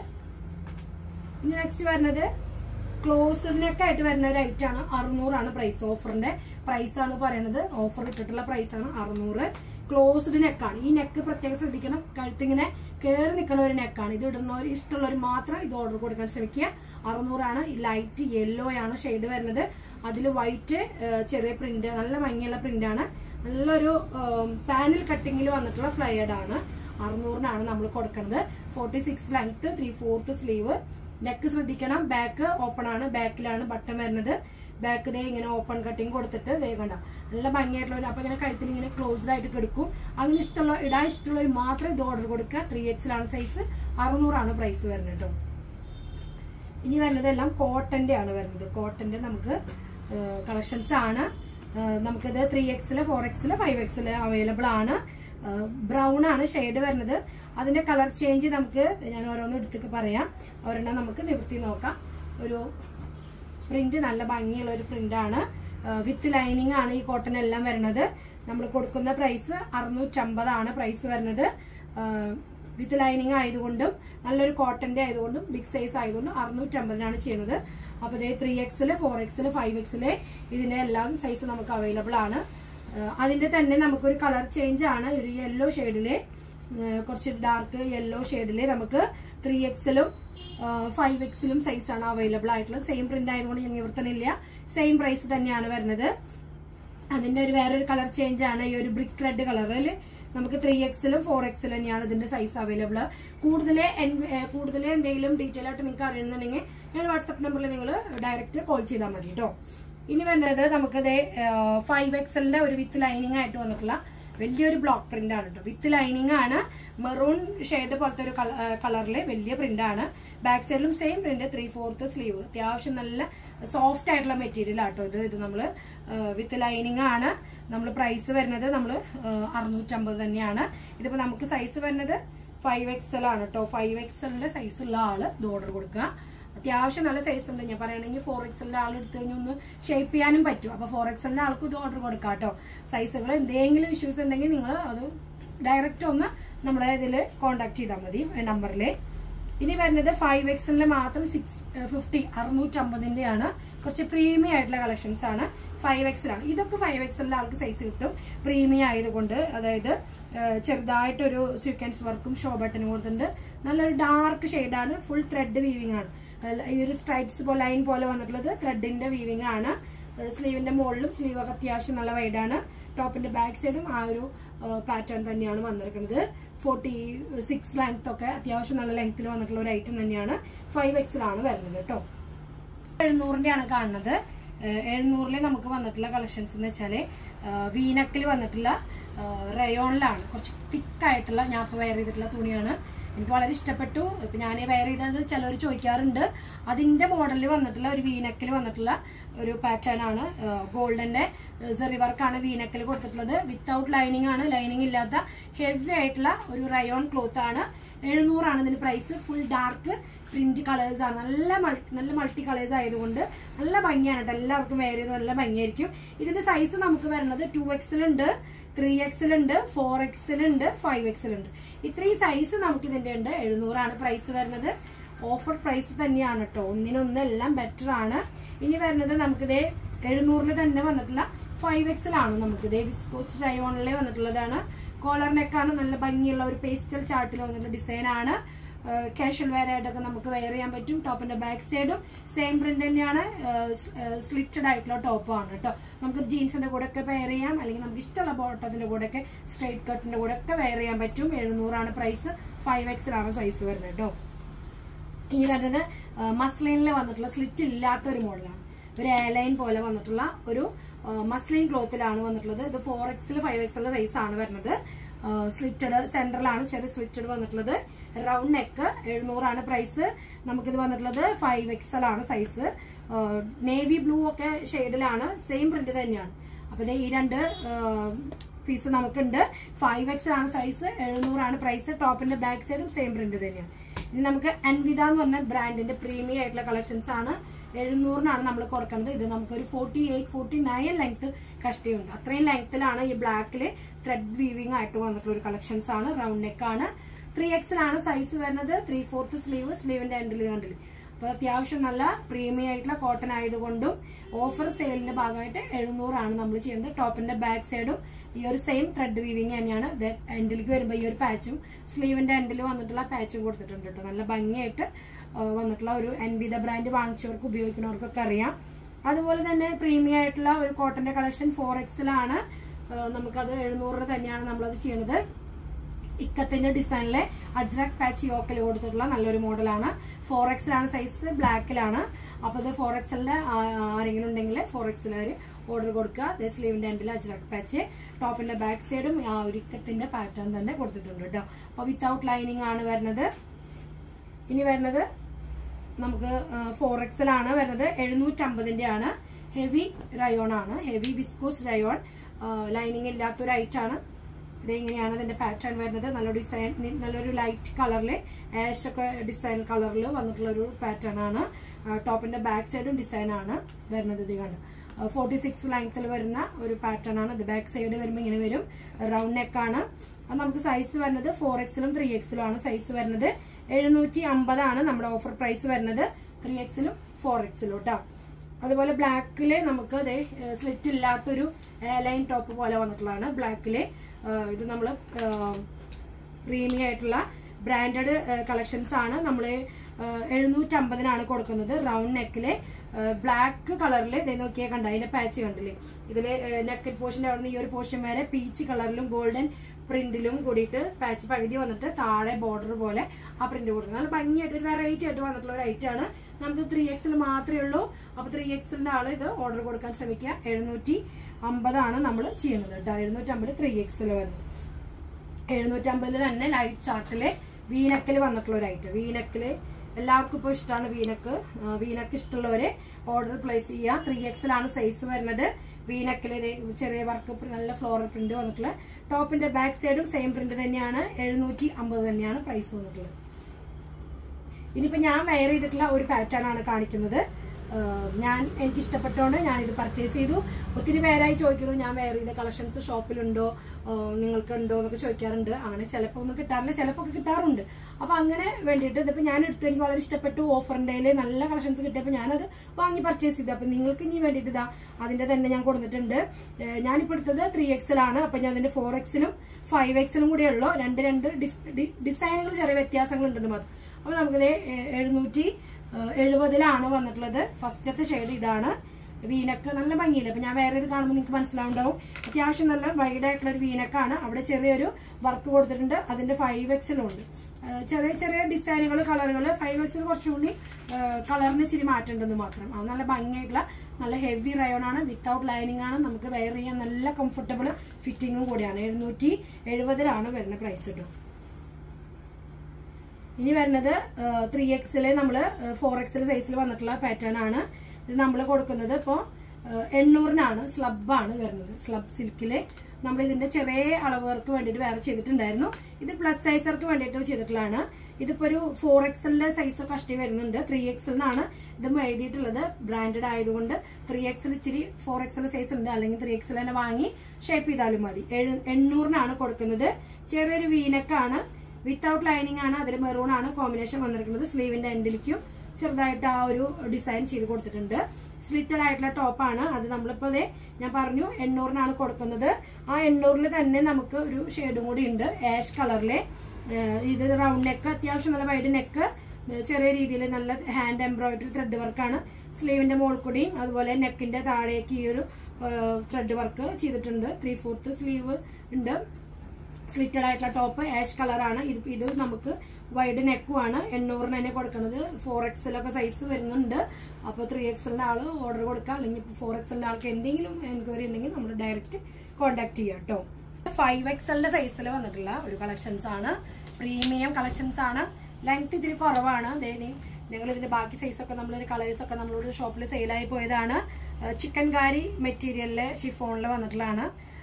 Speaker 1: ഇനി നെക്സ്റ്റ് വരുന്നത് ക്ലോസ്ഡിനൊക്കെ ആയിട്ട് വരുന്ന ഒരു ഐറ്റം ആണ് അറുന്നൂറാണ് പ്രൈസ് ഓഫറിന്റെ പ്രൈസ് ആണ് പറയുന്നത് ഓഫർ ഇട്ടിട്ടുള്ള പ്രൈസ് ആണ് അറുന്നൂറ് ക്ലോസ്ഡ് നെക്കാണ് ഈ നെക്ക് പ്രത്യേകം ശ്രദ്ധിക്കണം കഴുത്തിങ്ങനെ കയറി നിൽക്കുന്ന ഒരു നെക്കാണ് ഇത് ഇടുന്നവർ ഇഷ്ടമുള്ളവർ മാത്രം ഇത് ഓർഡർ കൊടുക്കാൻ ശ്രമിക്കുക അറുന്നൂറാണ് ഈ ലൈറ്റ് യെല്ലോ ആണ് ഷെയ്ഡ് വരുന്നത് അതിൽ വൈറ്റ് ചെറിയ പ്രിന്റ് നല്ല ഭംഗിയുള്ള പ്രിന്റ് ആണ് നല്ലൊരു പാനൽ കട്ടിങ്ങിൽ വന്നിട്ടുള്ള ഫ്ലയേഡ് ആണ് അറുന്നൂറിനാണ് നമ്മൾ കൊടുക്കുന്നത് forty six length three fourth sleeve neck ശ്രദ്ധിക്കണം ബാക്ക് ഓപ്പൺ ആണ് ബാക്കിലാണ് ബട്ടൺ വരുന്നത് ബാക്ക് ദേ ഇങ്ങനെ ഓപ്പൺ കട്ടിങ് കൊടുത്തിട്ട് ദേ കണ്ട നല്ല ഭംഗിയായിട്ടുള്ള ഒരു അപ്പൊ ഇങ്ങനെ കഴുത്തിൽ ഇങ്ങനെ ക്ലോസ്ഡ് ആയിട്ട് കിടക്കും അതിന് ഇഷ്ടമുള്ള ഇടാൻ ഇഷ്ടമുള്ളവർ മാത്രം ഇത് ഓർഡർ കൊടുക്കുക ത്രീ എക്സിലാണ് സൈസ് അറുന്നൂറാണ് പ്രൈസ് വരുന്നത് കേട്ടോ ഇനി വരുന്നത് എല്ലാം കോട്ടന്റെ ആണ് വരുന്നത് കോട്ടന്റെ നമുക്ക് കളക്ഷൻസ് ആണ് ആ, നമുക്കിത് ത്രീ എക്സില് ഫോർ എക്സില് ഫൈവ് എക്സില് അവൈലബിൾ ആണ് ബ്രൗൺ ആണ് ഷെയ്ഡ് വരുന്നത് അതിന്റെ കളർ ചേഞ്ച് നമുക്ക് ഞാൻ ഓരോന്ന് എടുത്തിട്ട് പറയാം ഒരെണ്ണം നമുക്ക് നിവൃത്തി നോക്കാം ഒരു പ്രിന്റ് നല്ല ഭംഗിയുള്ള ഒരു പ്രിന്റ് ആണ് വിത്ത് ലൈനിങ് ആണ് ഈ കോട്ടൺ എല്ലാം വരുന്നത് നമ്മൾ കൊടുക്കുന്ന പ്രൈസ് അറുന്നൂറ്റമ്പതാണ് പ്രൈസ് വരുന്നത് വിത്ത് ലൈനിങ് ആയതുകൊണ്ടും നല്ലൊരു കോട്ടന്റെ ആയതുകൊണ്ടും ബിഗ് സൈസ് ആയതുകൊണ്ടും അറുന്നൂറ്റമ്പതിനാണ് ചെയ്യുന്നത് അപ്പോൾ ഇതേ ത്രീ എക്സില് ഫോർ എക്സില് ഫൈവ് എക്സില് ഇതിന്റെ എല്ലാം സൈസ് നമുക്ക് അവൈലബിൾ ആണ് ആ, അതിന്റെ തന്നെ നമുക്കൊരു കളർ ചേഞ്ച് ആണ് ഒരു യെല്ലോ ഷെയ്ഡില് കുറച്ച് ഡാർക്ക് യെല്ലോ ഷെയ്ഡില് നമുക്ക് ത്രീ എക്സിലും ഫൈവ് എക്സിലും സൈസ് ആണ് അവൈലബിൾ ആയിട്ടുള്ളത് സെയിം പ്രിന്റ് ആയതുകൊണ്ട് ഞാൻ നിവർത്തനില്ല സെയിം പ്രൈസ് തന്നെയാണ് വരുന്നത് അതിന്റെ ഒരു വേറൊരു കളർ ചേഞ്ച് ആണ് ഈ ഒരു ബ്രിക്ക് റെഡ് കളറിൽ നമുക്ക് ത്രീ എക്സിലും ഫോർ എക്സിലും തന്നെയാണ് ഇതിന്റെ സൈസ് അവൈലബിൾ കൂടുതൽ കൂടുതൽ എന്തെങ്കിലും ഡീറ്റെയിൽ ആയിട്ട് നിങ്ങൾക്ക് അറിയണമെന്നുണ്ടെങ്കിൽ ഞാൻ വാട്സപ്പ് നമ്പറിൽ നിങ്ങൾ ഡയറക്റ്റ് കോൾ ചെയ്താൽ മതി കേട്ടോ ഇനി വരുന്നത് നമുക്കത് ഫൈവ് എക്സലിന്റെ ഒരു വിത്ത് ലൈനിങ് ആയിട്ട് വന്നിട്ടുള്ള വലിയൊരു ബ്ലോക്ക് പ്രിന്റ് ആണ് കേട്ടോ വിത്ത് ലൈനിങ് ആണ് മെറൂൺ ഷെയ്ഡ് പോലത്തെ ഒരു കളറിലെ വലിയ പ്രിന്റ് ആണ് ബാക്ക് സൈഡിലും same print three fourth sleeve അത്യാവശ്യം നല്ല സോഫ്റ്റ് ആയിട്ടുള്ള മെറ്റീരിയൽ ആട്ടോ ഇത് ഇത് നമ്മൾ വിത്ത് ലൈനിങ് ആണ് നമ്മൾ പ്രൈസ് വരുന്നത് നമ്മൾ അറുന്നൂറ്റമ്പത് തന്നെയാണ് ഇതിപ്പോ നമുക്ക് സൈസ് വരുന്നത് ഫൈവ് എക്സൽ ആണ് കേട്ടോ ഫൈവ് എക്സലിന്റെ സൈസ് ഉള്ള ആള് ഇത് ഓർഡർ കൊടുക്കുക അത്യാവശ്യം നല്ല സൈസ് ഉണ്ട് ഞാൻ പറയുകയാണെങ്കിൽ ഫോർ എക്സലിന്റെ ആൾ എടുത്തു കഴിഞ്ഞാൽ ഒന്ന് ഷേപ്പ് ചെയ്യാനും പറ്റും അപ്പൊ ഫോർ എക്സലിന്റെ ആൾക്ക് ഇത് ഓർഡർ കൊടുക്കാം കേട്ടോ സൈസുകൾ എന്തെങ്കിലും ഇഷ്യൂസ് ഉണ്ടെങ്കിൽ നിങ്ങൾ അത് ഡയറക്റ്റ് ഒന്ന് നമ്മളെ ഇതിൽ കോണ്ടാക്ട് ചെയ്താൽ മതി നമ്പറിൽ ഇനി വരുന്നത് ഫൈവ് എക്സലിന്റെ മാത്രം സിക്സ് ഫിഫ്റ്റി അറുന്നൂറ്റമ്പതിന്റെ ആണ് കുറച്ച് പ്രീമിയം ആയിട്ടുള്ള കളക്ഷൻസ് ആണ് ഫൈവ് എക്സലാണ് ഇതൊക്കെ ഫൈവ് എക്സലിന്റെ ആൾക്ക് സൈസ് കിട്ടും പ്രീമിയം ആയതുകൊണ്ട് അതായത് ആ, ചെറുതായിട്ടൊരു സ്വീക്കൻസ് വർക്കും ഷോ ബട്ടനും കൊടുത്തിട്ടുണ്ട് നല്ലൊരു ഡാർക്ക് ഷെയ്ഡാണ് ഫുൾ ത്രെഡ് വീവിംഗ് ആണ് ഈ ഒരു സ്ട്രൈപ്സ് പോലെ ലൈൻ പോലെ വന്നിട്ടുള്ളത് ത്രെഡിന്റെ വീവിംഗ് ആണ് സ്ലീവിന്റെ മുകളിലും സ്ലീവ് ഒക്കെ അത്യാവശ്യം നല്ല വൈഡാണ് ടോപ്പിന്റെ ബാക്ക് സൈഡും ആ ഒരു പാറ്റേൺ തന്നെയാണ് വന്നിരിക്കുന്നത് ഫോർട്ടി സിക്സ് ലെങ്ത് ഒക്കെ അത്യാവശ്യം നല്ല ലെങ്ത്തിൽ വന്നിട്ടുള്ള ഒരു ഐറ്റം തന്നെയാണ് ഫൈവ് എക്സിലാണ് വരുന്നത് കേട്ടോ എഴുന്നൂറിന്റെ ആണ് കാണുന്നത് എഴുന്നൂറിൽ നമുക്ക് വന്നിട്ടുള്ള കളക്ഷൻസ് എന്ന് വെച്ചാല് വീനക്കിൽ വന്നിട്ടുള്ള റയോണിലാണ് കുറച്ച് തിക്കായിട്ടുള്ള ഞാൻ ഇപ്പോൾ വെയർ ചെയ്തിട്ടുള്ള തുണിയാണ് എനിക്ക് വളരെ ഇഷ്ടപ്പെട്ടു ഇപ്പൊ ഞാൻ വെയർ ചെയ്തത് ചിലവർ ചോദിക്കാറുണ്ട് അതിന്റെ മോഡലിൽ വന്നിട്ടുള്ള ഒരു വീനക്കിൽ വന്നിട്ടുള്ള ഒരു പാറ്റേൺ ആണ് ഗോൾഡന്റെ സെറി വർക്കാണ് വീനക്കിൽ കൊടുത്തിട്ടുള്ളത് വിത്തൗട്ട് ലൈനിങ് ആണ് ലൈനിങ് ഇല്ലാത്ത ഹെവി ആയിട്ടുള്ള ഒരു റയോൺ ക്ലോത്ത് ആണ് എഴുന്നൂറാണ് ഇതിന്റെ price full dark print colours ആണ് നല്ല മൾട്ടി നല്ല മൾട്ടി കളേഴ്സ് ആയതുകൊണ്ട് നല്ല ഭംഗിയാണ് കേട്ടോ എല്ലാവർക്കും വെയർ ചെയ്ത് നല്ല ഭംഗിയായിരിക്കും ഇതിന്റെ സൈസ് നമുക്ക് വരുന്നത് ടു എക്സൽ ഉണ്ട് ത്രീ എക്സൽ ഉണ്ട് ഫോർ എക്സൽ ഉണ്ട് ഫൈവ് എക്സൽ ഉണ്ട് ഇത്രയും സൈസ് നമുക്ക് ഇതിന്റെ ഉണ്ട് എഴുന്നൂറാണ് പ്രൈസ് വരുന്നത് ഓഫർ പ്രൈസ് തന്നെയാണ് കേട്ടോ ഒന്നിനൊന്നെല്ലാം ബെറ്റർ ആണ് ഇനി വരുന്നത് നമുക്കിതേ എഴുന്നൂറിൽ തന്നെ വന്നിട്ടുള്ള ഫൈവ് എക്സൽ ആണ് നമുക്കിതേ വിസ്കോസ് റയോണിലെ വന്നിട്ടുള്ളതാണ് കോളർ നെക്കാണ് നല്ല ഭംഗിയുള്ള ഒരു പേസ്റ്റൽ ചാർട്ടിൽ വന്നിട്ടുള്ള ഡിസൈൻ ആണ് കാഷ്വൽ വെയർ ആയിട്ടൊക്കെ നമുക്ക് വെയർ ചെയ്യാൻ പറ്റും ടോപ്പിന്റെ ബാക്ക് സൈഡും സെയിം പ്രിന്റ് തന്നെയാണ് സ്ലിറ്റഡ് ആയിട്ടുള്ള ടോപ്പാണ് കേട്ടോ നമുക്ക് ജീൻസിന്റെ കൂടെ ഒക്കെ വെയർ ചെയ്യാം അല്ലെങ്കിൽ നമുക്ക് ഇഷ്ടമുള്ള ബോട്ടത്തിന്റെ കൂടെ ഒക്കെ സ്ട്രൈറ്റ് കട്ടിന്റെ കൂടെ ഒക്കെ വെയർ ചെയ്യാൻ പറ്റും എഴുന്നൂറാണ് പ്രൈസ് ഫൈവ് എക്സിലാണ് സൈസ് വരുന്നത് കേട്ടോ ഇനി വരുന്നത് മസ്ലൈനിൽ വന്നിട്ടുള്ള സ്ലിറ്റ് ഇല്ലാത്ത ഒരു മോഡലാണ് ഒരു എയർലൈൻ പോലെ വന്നിട്ടുള്ള ഒരു മസ്ലിൻ ക്ലോത്തിലാണ് വന്നിട്ടുള്ളത് ഇത് ഫോർ എക്സിൽ ഫൈവ് എക്സിലെ സൈസ് ആണ് വരുന്നത് സ്ലിറ്റഡ് സെൻട്രലാണ് ചെറിയ സ്ലിറ്റഡ് വന്നിട്ടുള്ളത് റൗണ്ട് നെക്ക് എഴുന്നൂറാണ് പ്രൈസ് നമുക്കിത് വന്നിട്ടുള്ളത് ഫൈവ് എക്സൽ ആണ് സൈസ് നേവി ബ്ലൂ ഒക്കെ ഷെയ്ഡിലാണ് സെയിം പ്രിന്റ് തന്നെയാണ് അപ്പൊ ദേ ഈ രണ്ട് പീസ് നമുക്കുണ്ട് ഫൈവ് എക്സൽ ആണ് സൈസ് എഴുന്നൂറാണ് പ്രൈസ് ടോപ്പിന്റെ ബാക്ക് സൈഡും സെയിം പ്രിന്റ് തന്നെയാണ് ഇനി നമുക്ക് അൻവിത എന്ന് പറഞ്ഞ ബ്രാൻഡിന്റെ പ്രീമിയം ആയിട്ടുള്ള കളക്ഷൻസ് ആണ് എഴുന്നൂറിനാണ് നമ്മൾ കൊടുക്കുന്നത് ഇത് നമുക്കൊരു forty eight forty nine length കഷ്ടിയുണ്ട് അത്രയും ലെങ്ത്തിലാണ് ഈ ബ്ലാക്കില് ത്രെഡ് വീവിംഗ് ആയിട്ട് വന്നിട്ടുള്ള ഒരു കളക്ഷൻസ് ആണ് റൗണ്ട് നെക്ക് ആണ് ത്രീ എക്സിലാണ് സൈസ് വരുന്നത് ത്രീ ഫോർത്ത് സ്ലീവ് സ്ലീവിന്റെ എൻഡിൽ കണ്ടിൽ അപ്പൊ അത്യാവശ്യം നല്ല പ്രീമിയം ആയിട്ടുള്ള കോട്ടൺ ആയതുകൊണ്ടും ഓഫർ സെയിലിന്റെ ഭാഗമായിട്ട് എഴുന്നൂറാണ് നമ്മൾ ചെയ്യുന്നത് ടോപ്പിന്റെ ബാക്ക് സൈഡും ഈ ഒരു സെയിം ത്രെഡ് വീവിങ് തന്നെയാണ് എൻഡിലേക്ക് വരുമ്പോൾ ഈ ഒരു പാച്ചും സ്ലീവിന്റെ എൻഡിൽ വന്നിട്ടുള്ള പാച്ചും കൊടുത്തിട്ടുണ്ട് കേട്ടോ നല്ല ഭംഗിയായിട്ട് വന്നിട്ടുള്ള ഒരു എൻവിത ബ്രാൻഡ് വാങ്ങിച്ചവർക്ക് ഉപയോഗിക്കുന്നവർക്കൊക്കെ അറിയാം അതുപോലെ തന്നെ പ്രീമിയം ആയിട്ടുള്ള ഒരു കോട്ടന്റെ കളക്ഷൻ ഫോർ എക്സിലാണ് നമുക്കത് എഴുന്നൂറ് തന്നെയാണ് നമ്മളത് ചെയ്യുന്നത് ഇക്കത്തിന്റെ ഡിസൈനിലെ അജ്രക് പാച്ച് യോക്കൽ കൊടുത്തിട്ടുള്ള നല്ലൊരു മോഡലാണ് ഫോർ എക്സിലാണ് സൈസ് ബ്ലാക്കിലാണ് അപ്പോൾ ഇത് ഫോർ എക്സലിന്റെ ആരെങ്കിലും ഉണ്ടെങ്കിൽ ഫോർ എക്സിലാര് ഓർഡർ കൊടുക്കുക അതേ സ്ലീവിന്റെ എൻഡിൽ അജ്രക് പാച്ച് ടോപ്പിന്റെ ബാക്ക് സൈഡും ആ ഒരു ഇക്കത്തിന്റെ പാറ്റേൺ തന്നെ കൊടുത്തിട്ടുണ്ട് കേട്ടോ അപ്പോൾ വിത്തൗട്ട് ലൈനിങ് ആണ് വരുന്നത് ഇനി വരുന്നത് നമുക്ക് ഫോർ എക്സലാണ് വരുന്നത് എഴുന്നൂറ്റമ്പതിന്റെ ആണ് ഹെവി റയോൺ ആണ് ഹെവി വിസ്കോസ് റയോൺ ലൈനിങ് ഇല്ലാത്തൊരു ഐറ്റാണ് ഇത് ഇങ്ങനെയാണ് ഇതിന്റെ പാറ്റേൺ വരുന്നത് നല്ലൊരു ഡിസൈൻ നല്ലൊരു ലൈറ്റ് കളറിൽ ആഷ് ഒക്കെ ഡിസൈൻ കളറിൽ വന്നിട്ടുള്ള ഒരു പാറ്റേൺ ആണ് ടോപ്പിന്റെ ബാക്ക് സൈഡും ഡിസൈൻ ആണ് വരുന്നത് ഇത് കണ്ട് ഫോർട്ടി സിക്സ് ലെങ്ത്തിൽ വരുന്ന ഒരു പാറ്റേൺ ആണ് ഇത് ബാക്ക് സൈഡ് വരുമ്പോൾ ഇങ്ങനെ വരും റൗണ്ട് നെക്ക് ആണ് അത് നമുക്ക് സൈസ് വരുന്നത് ഫോർ എക്സിലും ത്രീ എക്സിലും ആണ് സൈസ് വരുന്നത് എഴുന്നൂറ്റി അമ്പതാണ് നമ്മുടെ ഓഫർ പ്രൈസ് വരുന്നത് ത്രീ എക്സിലും ഫോർ എക്സിലും കേട്ടോ അതുപോലെ ബ്ലാക്കില് നമുക്ക് അതെ സ്ലിറ്റ് ഇല്ലാത്തൊരു ലൈൻ ടോപ്പ് പോലെ വന്നിട്ടുള്ളതാണ് ബ്ലാക്കില് ഇത് നമ്മൾ പ്രീമിയം ആയിട്ടുള്ള ബ്രാൻഡഡ് കളക്ഷൻസ് ആണ് നമ്മൾ എഴുന്നൂറ്റമ്പതിനാണ് കൊടുക്കുന്നത് റൗണ്ട് നെക്കില് ബ്ലാക്ക് കളറിൽ ഇതേ നോക്കിയാൽ കണ്ട അതിന്റെ പാച്ച് കണ്ടില്ലേ ഇതില് നെക്കറ്റ് പോർഷൻ്റെ അവിടെ നിന്ന് ഈ ഒരു പോർഷൻ വരെ പീച്ച് കളറിലും ഗോൾഡൻ പ്രിന്റിലും കൂടിയിട്ട് പാച്ച് പകുതി വന്നിട്ട് താഴെ ബോർഡർ പോലെ ആ പ്രിന്റ് കൊടുക്കുന്നത് നല്ല ഭംഗിയായിട്ട് ഒരു വെറൈറ്റി ആയിട്ട് വന്നിട്ടുള്ള ഒരു ഐറ്റം ആണ് നമുക്ക് ത്രീ എക്സിൽ മാത്രമേ ഉള്ളൂ അപ്പൊ ത്രീ എക്സിലിന്റെ ആള് ഇത് ഓർഡർ കൊടുക്കാൻ ശ്രമിക്കുക എഴുന്നൂറ്റി അമ്പതാണ് നമ്മൾ ചെയ്യുന്നത് കേട്ടോ എഴുന്നൂറ്റി അമ്പത് ത്രീ എക്സിൽ വരുന്നത് എഴുന്നൂറ്റമ്പതിൽ തന്നെ ലൈറ്റ് ചാർട്ടില് വീനക്കിൽ വന്നിട്ടുള്ള ഒരു ഐറ്റം വീനക്കില് എല്ലാവർക്കും ഇപ്പോൾ ഇഷ്ടമാണ് വീനക്ക് വീനക്ക് ഇഷ്ടമുള്ളവര് ഓർഡർ പ്ലേസ് ചെയ്യുക ത്രീ എക്സിലാണ് സൈസ് വരുന്നത് വീനക്കിൽ ചെറിയ വർക്ക് നല്ല ഫ്ലോറൽ പ്രിന്റ് വന്നിട്ടുള്ള ടോപ്പിന്റെ ബാക്ക് സൈഡും സെയിം പ്രിന്റ് തന്നെയാണ് എഴുന്നൂറ്റി അമ്പത് തന്നെയാണ് പ്രൈസ് വന്നിട്ടുള്ളത് ഇനിയിപ്പോ ഞാൻ വെയർ ചെയ്തിട്ടുള്ള ഒരു പാറ്റേൺ ആണ് കാണിക്കുന്നത് ഞാൻ എനിക്ക് ഇഷ്ടപ്പെട്ടോണ്ട് ഞാൻ ഇത് പർച്ചേസ് ചെയ്തു ഒത്തിരി പേരായി ചോദിക്കുന്നു ഞാൻ വെയർ ചെയ്ത കളക്ഷൻസ് ഷോപ്പിലുണ്ടോ നിങ്ങൾക്ക് ഉണ്ടോ എന്നൊക്കെ ചോദിക്കാറുണ്ട് അങ്ങനെ ചിലപ്പോൾ ഒന്നും കിട്ടാറില്ല ചിലപ്പോൾ ഒക്കെ കിട്ടാറുണ്ട് അപ്പൊ അങ്ങനെ വേണ്ടിയിട്ട് ഇതിപ്പോ ഞാൻ എടുത്തു എനിക്ക് വളരെ ഇഷ്ടപ്പെട്ടു ഓഫറിന്റെ നല്ല കളക്ഷൻസ് കിട്ടിയപ്പോൾ ഞാനത് വാങ്ങി പർച്ചേസ് ചെയ്തു അപ്പൊ നിങ്ങൾക്ക് ഇനി വേണ്ടിയിട്ട് ഇതാ അതിന്റെ തന്നെ ഞാൻ കൊടുത്തിട്ടുണ്ട് ഞാനിപ്പോൾ എടുത്തത് ത്രീ എക്സിലാണ് അപ്പൊ ഞാൻ അതിന്റെ ഫോർ എക്സിലും ഫൈവ് എക്സിലും കൂടെ ഉള്ളൂ രണ്ട് രണ്ട് ഡിസൈനുകൾ ചെറിയ വ്യത്യാസങ്ങൾ ഉണ്ടെന്ന് മാത്രം അപ്പൊ നമുക്കിത് എഴുന്നൂറ്റി എഴുപതിലാണ് വന്നിട്ടുള്ളത് ഫസ്റ്റത്തെ ഷെയ്ഡ് ഇതാണ് വീനക്ക് നല്ല ഭംഗിയില്ല അപ്പൊ ഞാൻ വേറെ ഇത് കാണുമ്പോൾ നിങ്ങൾക്ക് മനസ്സിലാവുണ്ടാവും അത്യാവശ്യം നല്ല വൈഡ് ആയിട്ടുള്ള ഒരു വീനക്കാണ് അവിടെ ചെറിയൊരു വർക്ക് കൊടുത്തിട്ടുണ്ട് അതിന്റെ ഫൈവ് എക്സിലും ഉണ്ട് ആ, ചെറിയ ചെറിയ ഡിസൈനുകൾ കളറുകൾ ഫൈവ് എക്സിൽ കുറച്ചുകൂടി കളറിന് ഇച്ചിരി മാറ്റേണ്ടെന്ന് മാത്രം അത് നല്ല ഭംഗിയായിട്ടുള്ള നല്ല ഹെവി റയോൺ ആണ് വിത്തൗട്ട് ലൈനിങ് ആണ് നമുക്ക് വെയർ ചെയ്യാൻ നല്ല കംഫർട്ടബിൾ ഫിറ്റിങ്ങും കൂടിയാണ് എഴുന്നൂറ്റി എഴുപതിലാണ് വരുന്ന പ്രൈസ് കേട്ടോ ഇനി വരുന്നത് ത്രീ എക്സില് നമ്മള് ഫോർ എക്സിൽ സൈസിൽ വന്നിട്ടുള്ള പാറ്റേൺ ആണ് ഇത് നമ്മൾ കൊടുക്കുന്നത് ഇപ്പോൾ എണ്ണൂറിനാണ് സ്ലബാണ് വരുന്നത് സ്ലബ് സിൽക്കില് നമ്മൾ ഇതിന്റെ ചെറിയ അളവുകൾക്ക് വേണ്ടിയിട്ട് വേറെ ചെയ്തിട്ടുണ്ടായിരുന്നു ഇത് പ്ലസ് സൈസർക്ക് വേണ്ടിയിട്ട് ചെയ്തിട്ടുള്ളതാണ് ഇതിപ്പോ ഒരു ഫോർ എക്സലിന്റെ സൈസ് കഷ്ടി വരുന്നുണ്ട് ത്രീ എക്സൽ എന്നാണ് ഇതും എഴുതിയിട്ടുള്ളത് ബ്രാൻഡഡ് ആയതുകൊണ്ട് ത്രീ എക്സൽ ഇച്ചിരി ഫോർ എക്സൽ സൈസ് ഉണ്ട് അല്ലെങ്കിൽ ത്രീ എക്സൽ തന്നെ വാങ്ങി ഷേപ്പ് ചെയ്താലും മതി എഴു- എണ്ണൂറിനാണ് കൊടുക്കുന്നത് ചെറിയൊരു വീനക്കാണ് വിത്തൗട്ട് ലൈനിങ് ആണ് അതിൽ മെറൂൺ ആണ് കോമ്പിനേഷൻ വന്നിരിക്കുന്നത് സ്ലീവിന്റെ എൻഡിലേക്കും ചെറുതായിട്ട് ആ ഒരു ഡിസൈൻ ചെയ്ത് കൊടുത്തിട്ടുണ്ട് സ്ലിറ്റഡ് ആയിട്ടുള്ള ടോപ്പാണ് അത് നമ്മളിപ്പോൾ ദേ ഞാൻ പറഞ്ഞു എണ്ണൂറിനാണ് കൊടുക്കുന്നത് ആ എണ്ണൂറിൽ തന്നെ നമുക്ക് ഒരു ഷെയ്ഡും കൂടി ഉണ്ട് ആഷ് കളറിലെ ഇത് റൗണ്ട് നെക്ക് അത്യാവശ്യം നല്ല വൈഡ് നെക്ക് ചെറിയ രീതിയിൽ നല്ല ഹാൻഡ് എംബ്രോയിഡറി ത്രെഡ് വർക്കാണ് സ്ലീവിന്റെ മോൾ കൂടിയും അതുപോലെ നെക്കിന്റെ താഴേക്ക് ഈ ഒരു ത്രെഡ് വർക്ക് ചെയ്തിട്ടുണ്ട് ത്രീ ഫോർത്ത് സ്ലീവ് ഉണ്ട് സ്ലിറ്റഡ് ആയിട്ടുള്ള ടോപ്പ് ആഷ് കളറാണ് ഇത് ഇത് നമുക്ക് വൈഡ് നെക്കുമാണ് എണ്ണൂറിന് തന്നെ കൊടുക്കുന്നത് ഫോർ എക്സലൊക്കെ സൈസ് വരുന്നുണ്ട് അപ്പോൾ ത്രീ എക്സലിന്റെ ആള് ഓർഡർ കൊടുക്കുക അല്ലെങ്കിൽ ഫോർ എക്സലിന്റെ ആൾക്ക് എന്തെങ്കിലും എൻക്വയറി ഉണ്ടെങ്കിൽ നമ്മൾ ഡയറക്റ്റ് കോൺടാക്ട് ചെയ്യാം കേട്ടോ ഫൈവ് എക്സലിന്റെ സൈസിൽ വന്നിട്ടുള്ള ഒരു കളക്ഷൻസ് ആണ് പ്രീമിയം കളക്ഷൻസ് ആണ് ലെങ്ത് ഇതിൽ കുറവാണ് ദേ ദേ- ഞങ്ങൾ ഇതിന്റെ ബാക്കി സൈസ് ഒക്കെ നമ്മളൊരു കളേഴ്സ് ഒക്കെ നമ്മളോട് ഷോപ്പിൽ സെയിലായി പോയതാണ് ചിക്കൻ കാരി മെറ്റീരിയലില് ഷിഫോണിൽ വന്നിട്ടുള്ളതാണ്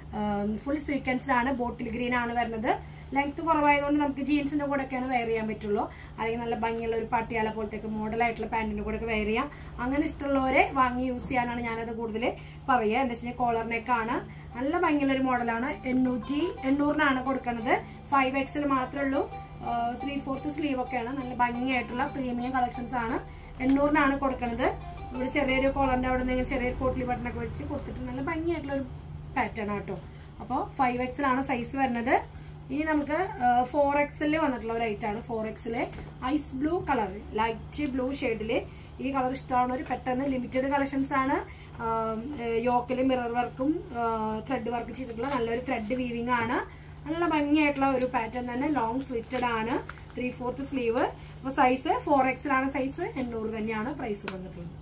Speaker 1: ഫുൾ സ്വീക്കൻസ്ഡ് ആണ് ബോട്ടിൽ ഗ്രീൻ ആണ് വരുന്നത് ലെങ്ത് കുറവായതുകൊണ്ട് നമുക്ക് ജീൻസിന്റെ കൂടെ ഒക്കെയാണ് വെയർ ചെയ്യാൻ പറ്റുള്ളൂ അല്ലെങ്കിൽ നല്ല ഭംഗിയുള്ള ഒരു പട്ടിയാല പോലത്തെ മോഡലായിട്ടുള്ള പാന്റിന്റെ കൂടെ ഒക്കെ വെയർ ചെയ്യാം അങ്ങനെ ഇഷ്ടമുള്ളവരെ വാങ്ങി യൂസ് ചെയ്യാനാണ് ഞാനത് കൂടുതൽ പറയുക എന്താ വെച്ചാൽ കോളർ നെക്കാണ് നല്ല ഭംഗിയുള്ള ഒരു മോഡലാണ് എണ്ണൂറ്റി എണ്ണൂറിനാണ് കൊടുക്കുന്നത് ഫൈവ് എക്സിൽ മാത്രമേ ഉള്ളൂ ത്രീ ഫോർത്ത് സ്ലീവ് ഒക്കെയാണ് നല്ല ഭംഗിയായിട്ടുള്ള പ്രീമിയം കളക്ഷൻസ് ആണ് എണ്ണൂറിനാണ് കൊടുക്കുന്നത് ഇവിടെ ചെറിയൊരു കോളറിന്റെ അവിടെ നിന്ന് ചെറിയൊരു പോട്ടിലി ബട്ടണൊക്കെ വെച്ച് കൊടുത്തിട്ട് നല്ല ഭംഗിയായിട്ടുള്ള ഒരു പാറ്റേൺ ആട്ടോ അപ്പോൾ ഫൈവ് എക്സിലാണ് സൈസ് വരുന്നത് ഇനി നമുക്ക് ഫോർ എക്സിൽ വന്നിട്ടുള്ള ഒരു ഐറ്റാണ് ഫോർ എക്സിലെ ice blue colour light blue ഷെയ്ഡില് ഈ കളർ ഇഷ്ടമാണ് ഒരു പെട്ടെന്ന് ലിമിറ്റഡ് കളക്ഷൻസ് ആണ് യോക്കിൽ മിറർ വർക്കും ത്രെഡ് വർക്ക് ചെയ്തിട്ടുള്ള നല്ലൊരു ത്രെഡ് വീവിംഗ് ആണ് നല്ല ഭംഗിയായിട്ടുള്ള ഒരു പാറ്റേൺ തന്നെ ലോങ് സ്ലിറ്റഡ് ആണ് ത്രീ ഫോർത്ത് സ്ലീവ് അപ്പൊ സൈസ് ഫോർ എക്സിലാണ് സൈസ് എണ്ണൂറ് തന്നെയാണ് പ്രൈസ് വന്നിട്ടുള്ളത്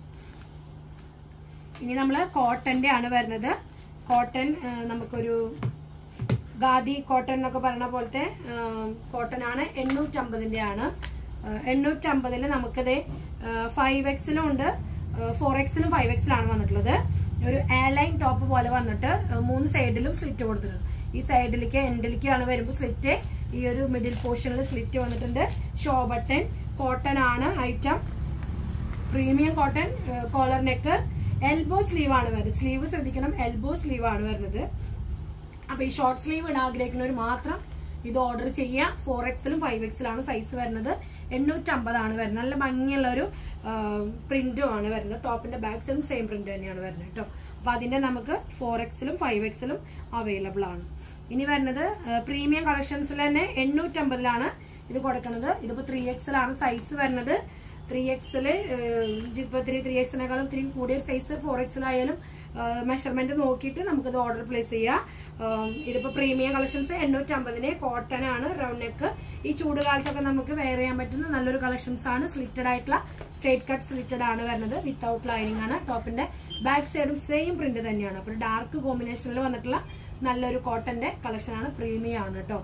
Speaker 1: ഇനി നമ്മൾ കോട്ടന്റെ ആണ് വരുന്നത് കോട്ടൺ നമുക്കൊരു ഖാദി കോട്ടൺ എന്നൊക്കെ പറയുന്ന പോലത്തെ കോട്ടൺ ആണ് എണ്ണൂറ്റമ്പതിന്റെ ആണ് എണ്ണൂറ്റമ്പതിൽ നമുക്കത് ഫൈവ് എക്സിലും ഉണ്ട് ഫോർ എക്സിലും ഫൈവ് എക്സിലാണ് വന്നിട്ടുള്ളത് ഒരു എയർലൈൻ ടോപ്പ് പോലെ വന്നിട്ട് ആ, മൂന്ന് സൈഡിലും സ്ലിറ്റ് കൊടുത്തിട്ടുണ്ട് ഈ സൈഡിലേക്ക് എൻഡിലേക്കാണ് വരുമ്പോൾ സ്ലിറ്റ് ഈ ഒരു മിഡിൽ പോർഷനിൽ സ്ലിറ്റ് വന്നിട്ടുണ്ട് ഷോ ബട്ടൺ കോട്ടൺ ആണ് item premium cotton collar neck elbow sleeve ആണ് വരുന്നത് സ്ലീവ് ശ്രദ്ധിക്കണം എൽബോ സ്ലീവ് ആണ് വരുന്നത് അപ്പൊ ഈ ഷോർട്ട് സ്ലീവ് ഇടാൻ ആഗ്രഹിക്കുന്നവർ മാത്രം ഇത് ഓർഡർ ചെയ്യുക ഫോർ എക്സിലും ഫൈവ് എക്സിലാണ് സൈസ് വരുന്നത് എണ്ണൂറ്റമ്പതാണ് വരുന്നത് നല്ല ഭംഗിയുള്ള ഒരു പ്രിന്റും ആണ് വരുന്നത് ടോപ്പിന്റെ ബാക്ക് സൈഡും സെയിം പ്രിന്റ് തന്നെയാണ് വരുന്നത് കേട്ടോ അപ്പൊ അതിന്റെ നമുക്ക് ഫോർ എക്സിലും ഫൈവ് എക്സിലും അവൈലബിൾ ആണ് ഇനി വരുന്നത് പ്രീമിയം കളക്ഷൻസിൽ തന്നെ എണ്ണൂറ്റമ്പതിലാണ് ഇത് കൊടുക്കുന്നത് ഇതിപ്പോ ത്രീ എക്സിലാണ് സൈസ് വരുന്നത് ത്രീ എക്സില് ഇപ്പൊ ത്രീ ത്രീ എക്സിനേക്കാളും ത്രീ കൂടിയ സൈസ് ഫോർ എക്സിലായാലും മെഷർമെന്റ് നോക്കിയിട്ട് നമുക്കിത് ഓർഡർ പ്ലേസ് ചെയ്യാം ആം, ഇതിപ്പോ പ്രീമിയം കളക്ഷൻസ് എണ്ണൂറ്റമ്പതിന് കോട്ടൺ ആണ് റൗണ്ട് നെക്ക് ഈ ചൂട് കാലത്തൊക്കെ നമുക്ക് വെയർ ചെയ്യാൻ പറ്റുന്ന നല്ലൊരു കളക്ഷൻസ് ആണ് സ്ലിറ്റഡ് ആയിട്ടുള്ള സ്ട്രേറ്റ് കട്ട് സ്ലിറ്റഡ് ആണ് വരുന്നത് വിത്തൗട്ട് ലൈനിങ് ആണ് ടോപ്പിന്റെ ബാക്ക് സൈഡും സെയിം പ്രിന്റ് തന്നെയാണ് അപ്പോൾ ഡാർക്ക് കോമ്പിനേഷനിൽ വന്നിട്ടുള്ള നല്ലൊരു കോട്ടന്റെ കളക്ഷൻ ആണ് പ്രീമിയം ആണ് കേട്ടോ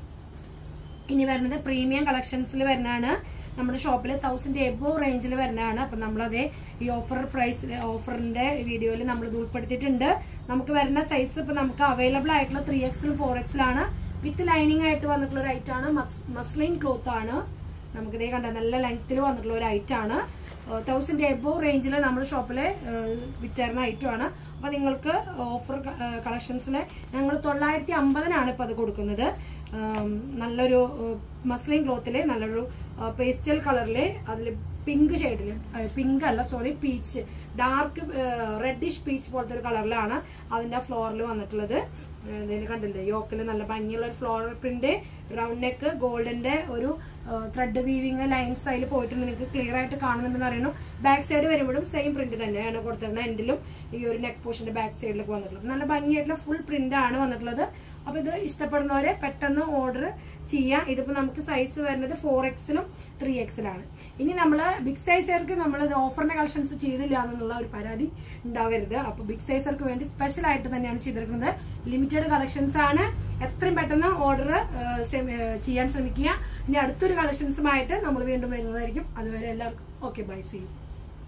Speaker 1: ഇനി വരുന്നത് പ്രീമിയം കളക്ഷൻസിൽ വരുന്നതാണ് നമ്മുടെ ഷോപ്പിൽ തൗസൻഡ് എബോ റേഞ്ചിൽ വരുന്നതാണ് അപ്പം നമ്മളതേ ഈ ഓഫർ പ്രൈസ് ഓഫറിന്റെ വീഡിയോയിൽ നമ്മൾ ഇത് ഉൾപ്പെടുത്തിയിട്ടുണ്ട് നമുക്ക് വരുന്ന സൈസ് ഇപ്പം നമുക്ക് അവൈലബിൾ ആയിട്ടുള്ള ത്രീ എക്സിലും ഫോർ എക്സിലാണ് വിത്ത് ലൈനിങ് ആയിട്ട് വന്നിട്ടുള്ള ഒരു ഐറ്റം ആണ് മസ്ലിൻ ക്ലോത്ത് ആണ് നമുക്ക് ഇതേ കണ്ട നല്ല ലെങ്ത്തിൽ വന്നിട്ടുള്ള ഒരു ഐറ്റം ആണ് തൗസൻഡ് എബോ റേഞ്ചിൽ നമ്മൾ ഷോപ്പിൽ വിറ്റരുന്ന ഐറ്റം ആണ് അപ്പോൾ നിങ്ങൾക്ക് ഓഫർ കളക്ഷൻസിൽ ഞങ്ങൾ തൊള്ളായിരത്തി അമ്പതിനാണ് ഇപ്പോൾ അത് കൊടുക്കുന്നത് ഉം, നല്ലൊരു മസ്ലിൻ ക്ലോത്തിൽ നല്ലൊരു പേസ്റ്റൽ കളറിൽ അതിൽ പിങ്ക് ഷെയ്ഡിൽ പിങ്ക് അല്ല sorry peach dark reddish peach പോലത്തെ ഒരു കളറിലാണ് അതിന്റെ ഫ്ലോറിൽ വന്നിട്ടുള്ളത് ഏഹ് ഇതിന് കണ്ടില്ലേ യോക്കിൽ നല്ല ഭംഗിയുള്ള ഒരു ഫ്ലോറൽ പ്രിന്റ് റൗണ്ട് നെക്ക് ഗോൾഡന്റെ ഒരു ത്രെഡ് വീവിങ് ലൈൻസ് അതിൽ പോയിട്ട് നിങ്ങൾക്ക് ക്ലിയർ ആയിട്ട് കാണുന്നുണ്ടെന്ന് അറിയണം ബാക്ക് സൈഡ് വരുമ്പോഴും സെയിം പ്രിന്റ് തന്നെയാണ് കൊടുത്തിട്ടുള്ളത് എൻഡിലും ഈ ഒരു നെക്ക് പോർഷന്റെ ബാക്ക് സൈഡിലൊക്കെ വന്നിട്ടുള്ളത് നല്ല ഭംഗിയായിട്ടുള്ള ഫുൾ പ്രിന്റ് ആണ് വന്നിട്ടുള്ളത് അപ്പൊ ഇത് ഇഷ്ടപ്പെടുന്നവരെ പെട്ടെന്ന് ഓർഡർ ചെയ്യാം ഇതിപ്പോ നമുക്ക് സൈസ് വരുന്നത് ഫോർ എക്സിലും ത്രീ എക്സിലാണ് ഇനി നമ്മൾ ബിഗ് സൈസർക്ക് നമ്മൾ ഓഫറിന്റെ കളക്ഷൻസ് ചെയ്തില്ല എന്നുള്ള ഒരു പരാതി ഉണ്ടാവരുത് അപ്പൊ ബിഗ് സൈസർക്ക് വേണ്ടി സ്പെഷ്യൽ ആയിട്ട് തന്നെയാണ് ചെയ്തിരിക്കുന്നത് ലിമിറ്റഡ് കളക്ഷൻസ് ആണ് എത്രയും പെട്ടെന്ന് ഓർഡർ ചെയ്യാൻ ശ്രമിക്കുക ഇനി അടുത്തൊരു കളക്ഷൻസുമായിട്ട് നമ്മൾ വീണ്ടും വരുന്നതായിരിക്കും അതുവരെ എല്ലാവർക്കും ഓക്കെ ബൈ സി യു